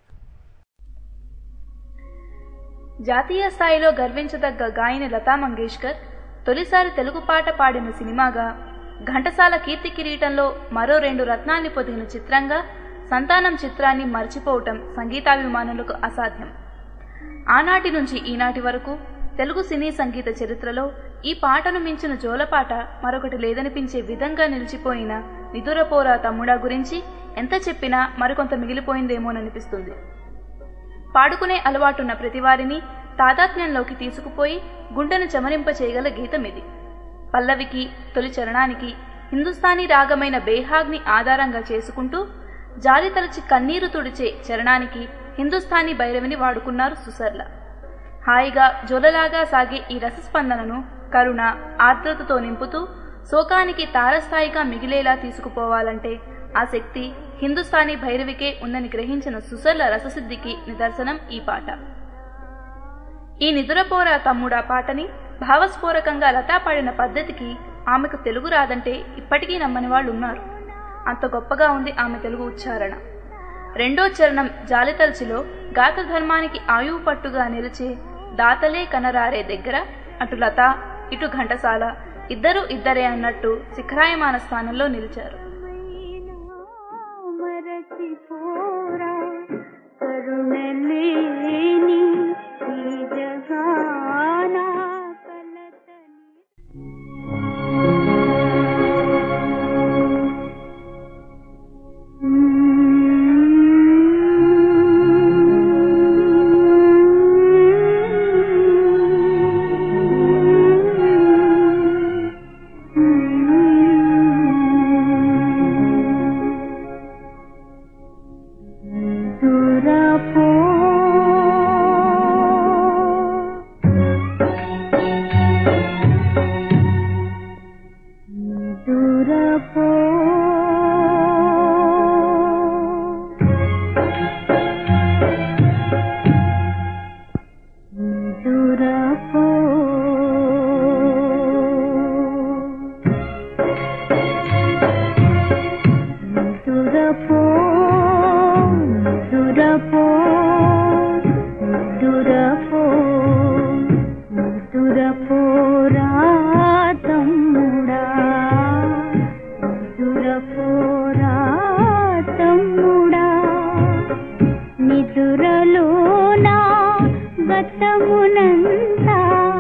జాతీయ స్థాయిలో గర్వించదగ్గ గాయని లతా మంగేష్కర్ తొలిసారి తెలుగు పాట పాడిన సినిమాగా ఘంటసాల కీర్తి కిరీటంలో మరో రెండు రత్నాల్ని పొదిగిన చిత్రంగా సంతానం చిత్రాన్ని మర్చిపోవటం సంగీతాభిమానులకు అసాధ్యం ఆనాటి నుంచి ఈనాటి వరకు తెలుగు సినీ సంగీత చరిత్రలో ఈ పాటను మించిన జోలపాట మరొకటి లేదనిపించే విధంగా నిలిచిపోయిన నిదురపోరా తమ్ముడా గురించి ఎంత చెప్పినా మరికొంత మిగిలిపోయిందేమోననిపిస్తుంది పాడుకునే అలవాటున్న ప్రతివారిని తాదాత్మ్యంలోకి తీసుకుపోయి గుండెను చెమరింప చేయగల గీతం ఇది పల్లవికి తొలి చరణానికి హిందుస్థానీ రాగమైన బేహాగ్ని ఆధారంగా చేసుకుంటూ జాలి తలచి కన్నీరు తుడిచే చరణానికి హిందుస్థానీ భైరవిని వాడుకున్నారు సుసర్ల హాయిగా జొలలాగా సాగే ఈ రసస్పందనను కరుణ ఆర్ద్రతతో నింపుతూ శోకానికి తారస్థాయిగా మిగిలేలా తీసుకుపోవాలంటే ఆ శక్తి హిందుస్థానీ భైరవికే ఉందని గ్రహించిన సుసర్ల రససిద్ధికి నిదర్శనం ఈ పాట ఈ నిదురపోరా తమ్ముడా పాటని భావస్ఫోరకంగా లతా పాడిన పద్ధతికి ఆమెకు తెలుగు రాదంటే ఇప్పటికీ నమ్మని వాళ్ళు ఉన్నారు అంత గొప్పగా ఉంది ఆమె తెలుగు ఉచ్చారణ రెండో చరణం జాలితల్చిలో గాత ధర్మానికి ఆయువు పట్టుగా నిలిచే దాతలే కనరారే దగ్గర అటు లత ఇటు ఘంటసాల ఇద్దరు ఇద్దరే అన్నట్టు శిఖరాయమాన స్థానంలో నిలిచారు మరచిపోరా కరుణలేని ఈ జగాన దూరపో దూరపో దూరపో దూరపో దూరపో దూరపో దూరపో రా తమ్ముడా దూరపో రా తమ్ముడా నిదురలోనా గతమునంతా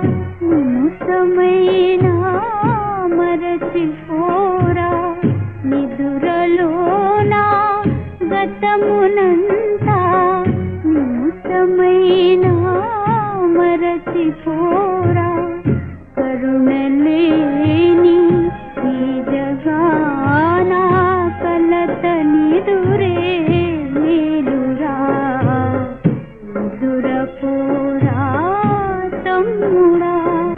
నిముసమైనా మరచిపోరా నిదురలోనా గతమునంతా నిముసమైనా మరచిపోరా కరుణలేని ఈ జగాన కలత నిదురే మేలురా దురపోరా తమ్ముడా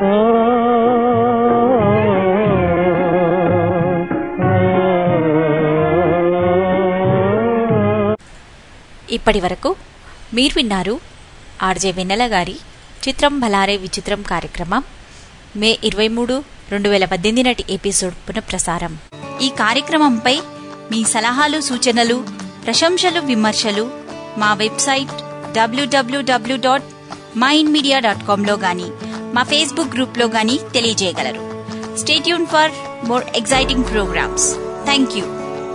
ఇప్పటి వరకు మీరు విన్నారు ఆర్జే వెన్నెల గారి చిత్రం భలారే విచిత్రం కార్యక్రమం మే ఇరవై మూడు రెండు వేల పద్దెనిమిది నాటి ఎపిసోడ్ పునఃప్రసారం ఈ కార్యక్రమంపై మీ సలహాలు సూచనలు ప్రశంసలు విమర్శలు మా website WWW dot Mind Media dot కామ్లో కానీ మా ఫేస్బుక్ గ్రూప్లో కానీ తెలియజేయగలరు Stay tuned for more exciting programs. Thank you.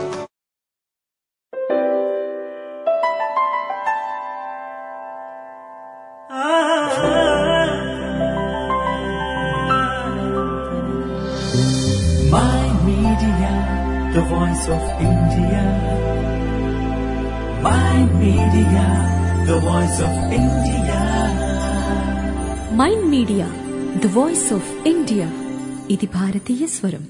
My Media, the voice of India. My Media, the voice of India. Mind Media the voice of India ఇది భారతీయ స్వరం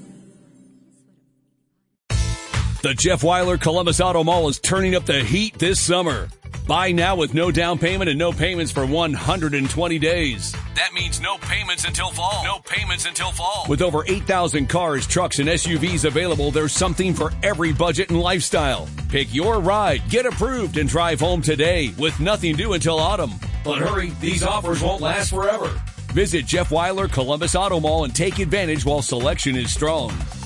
The Jeff Weiler Columbus Auto Mall is turning up the heat this summer. Buy now with no down payment and no payments for 120 days. That means no payments until fall. No payments until fall. With over 8,000 cars, trucks, and SUVs available, there's something for every budget and lifestyle. Pick your ride, get approved, and drive home today with nothing due until autumn. But hurry, these offers won't last forever. Visit Jeff Weiler Columbus Auto Mall and take advantage while selection is strong.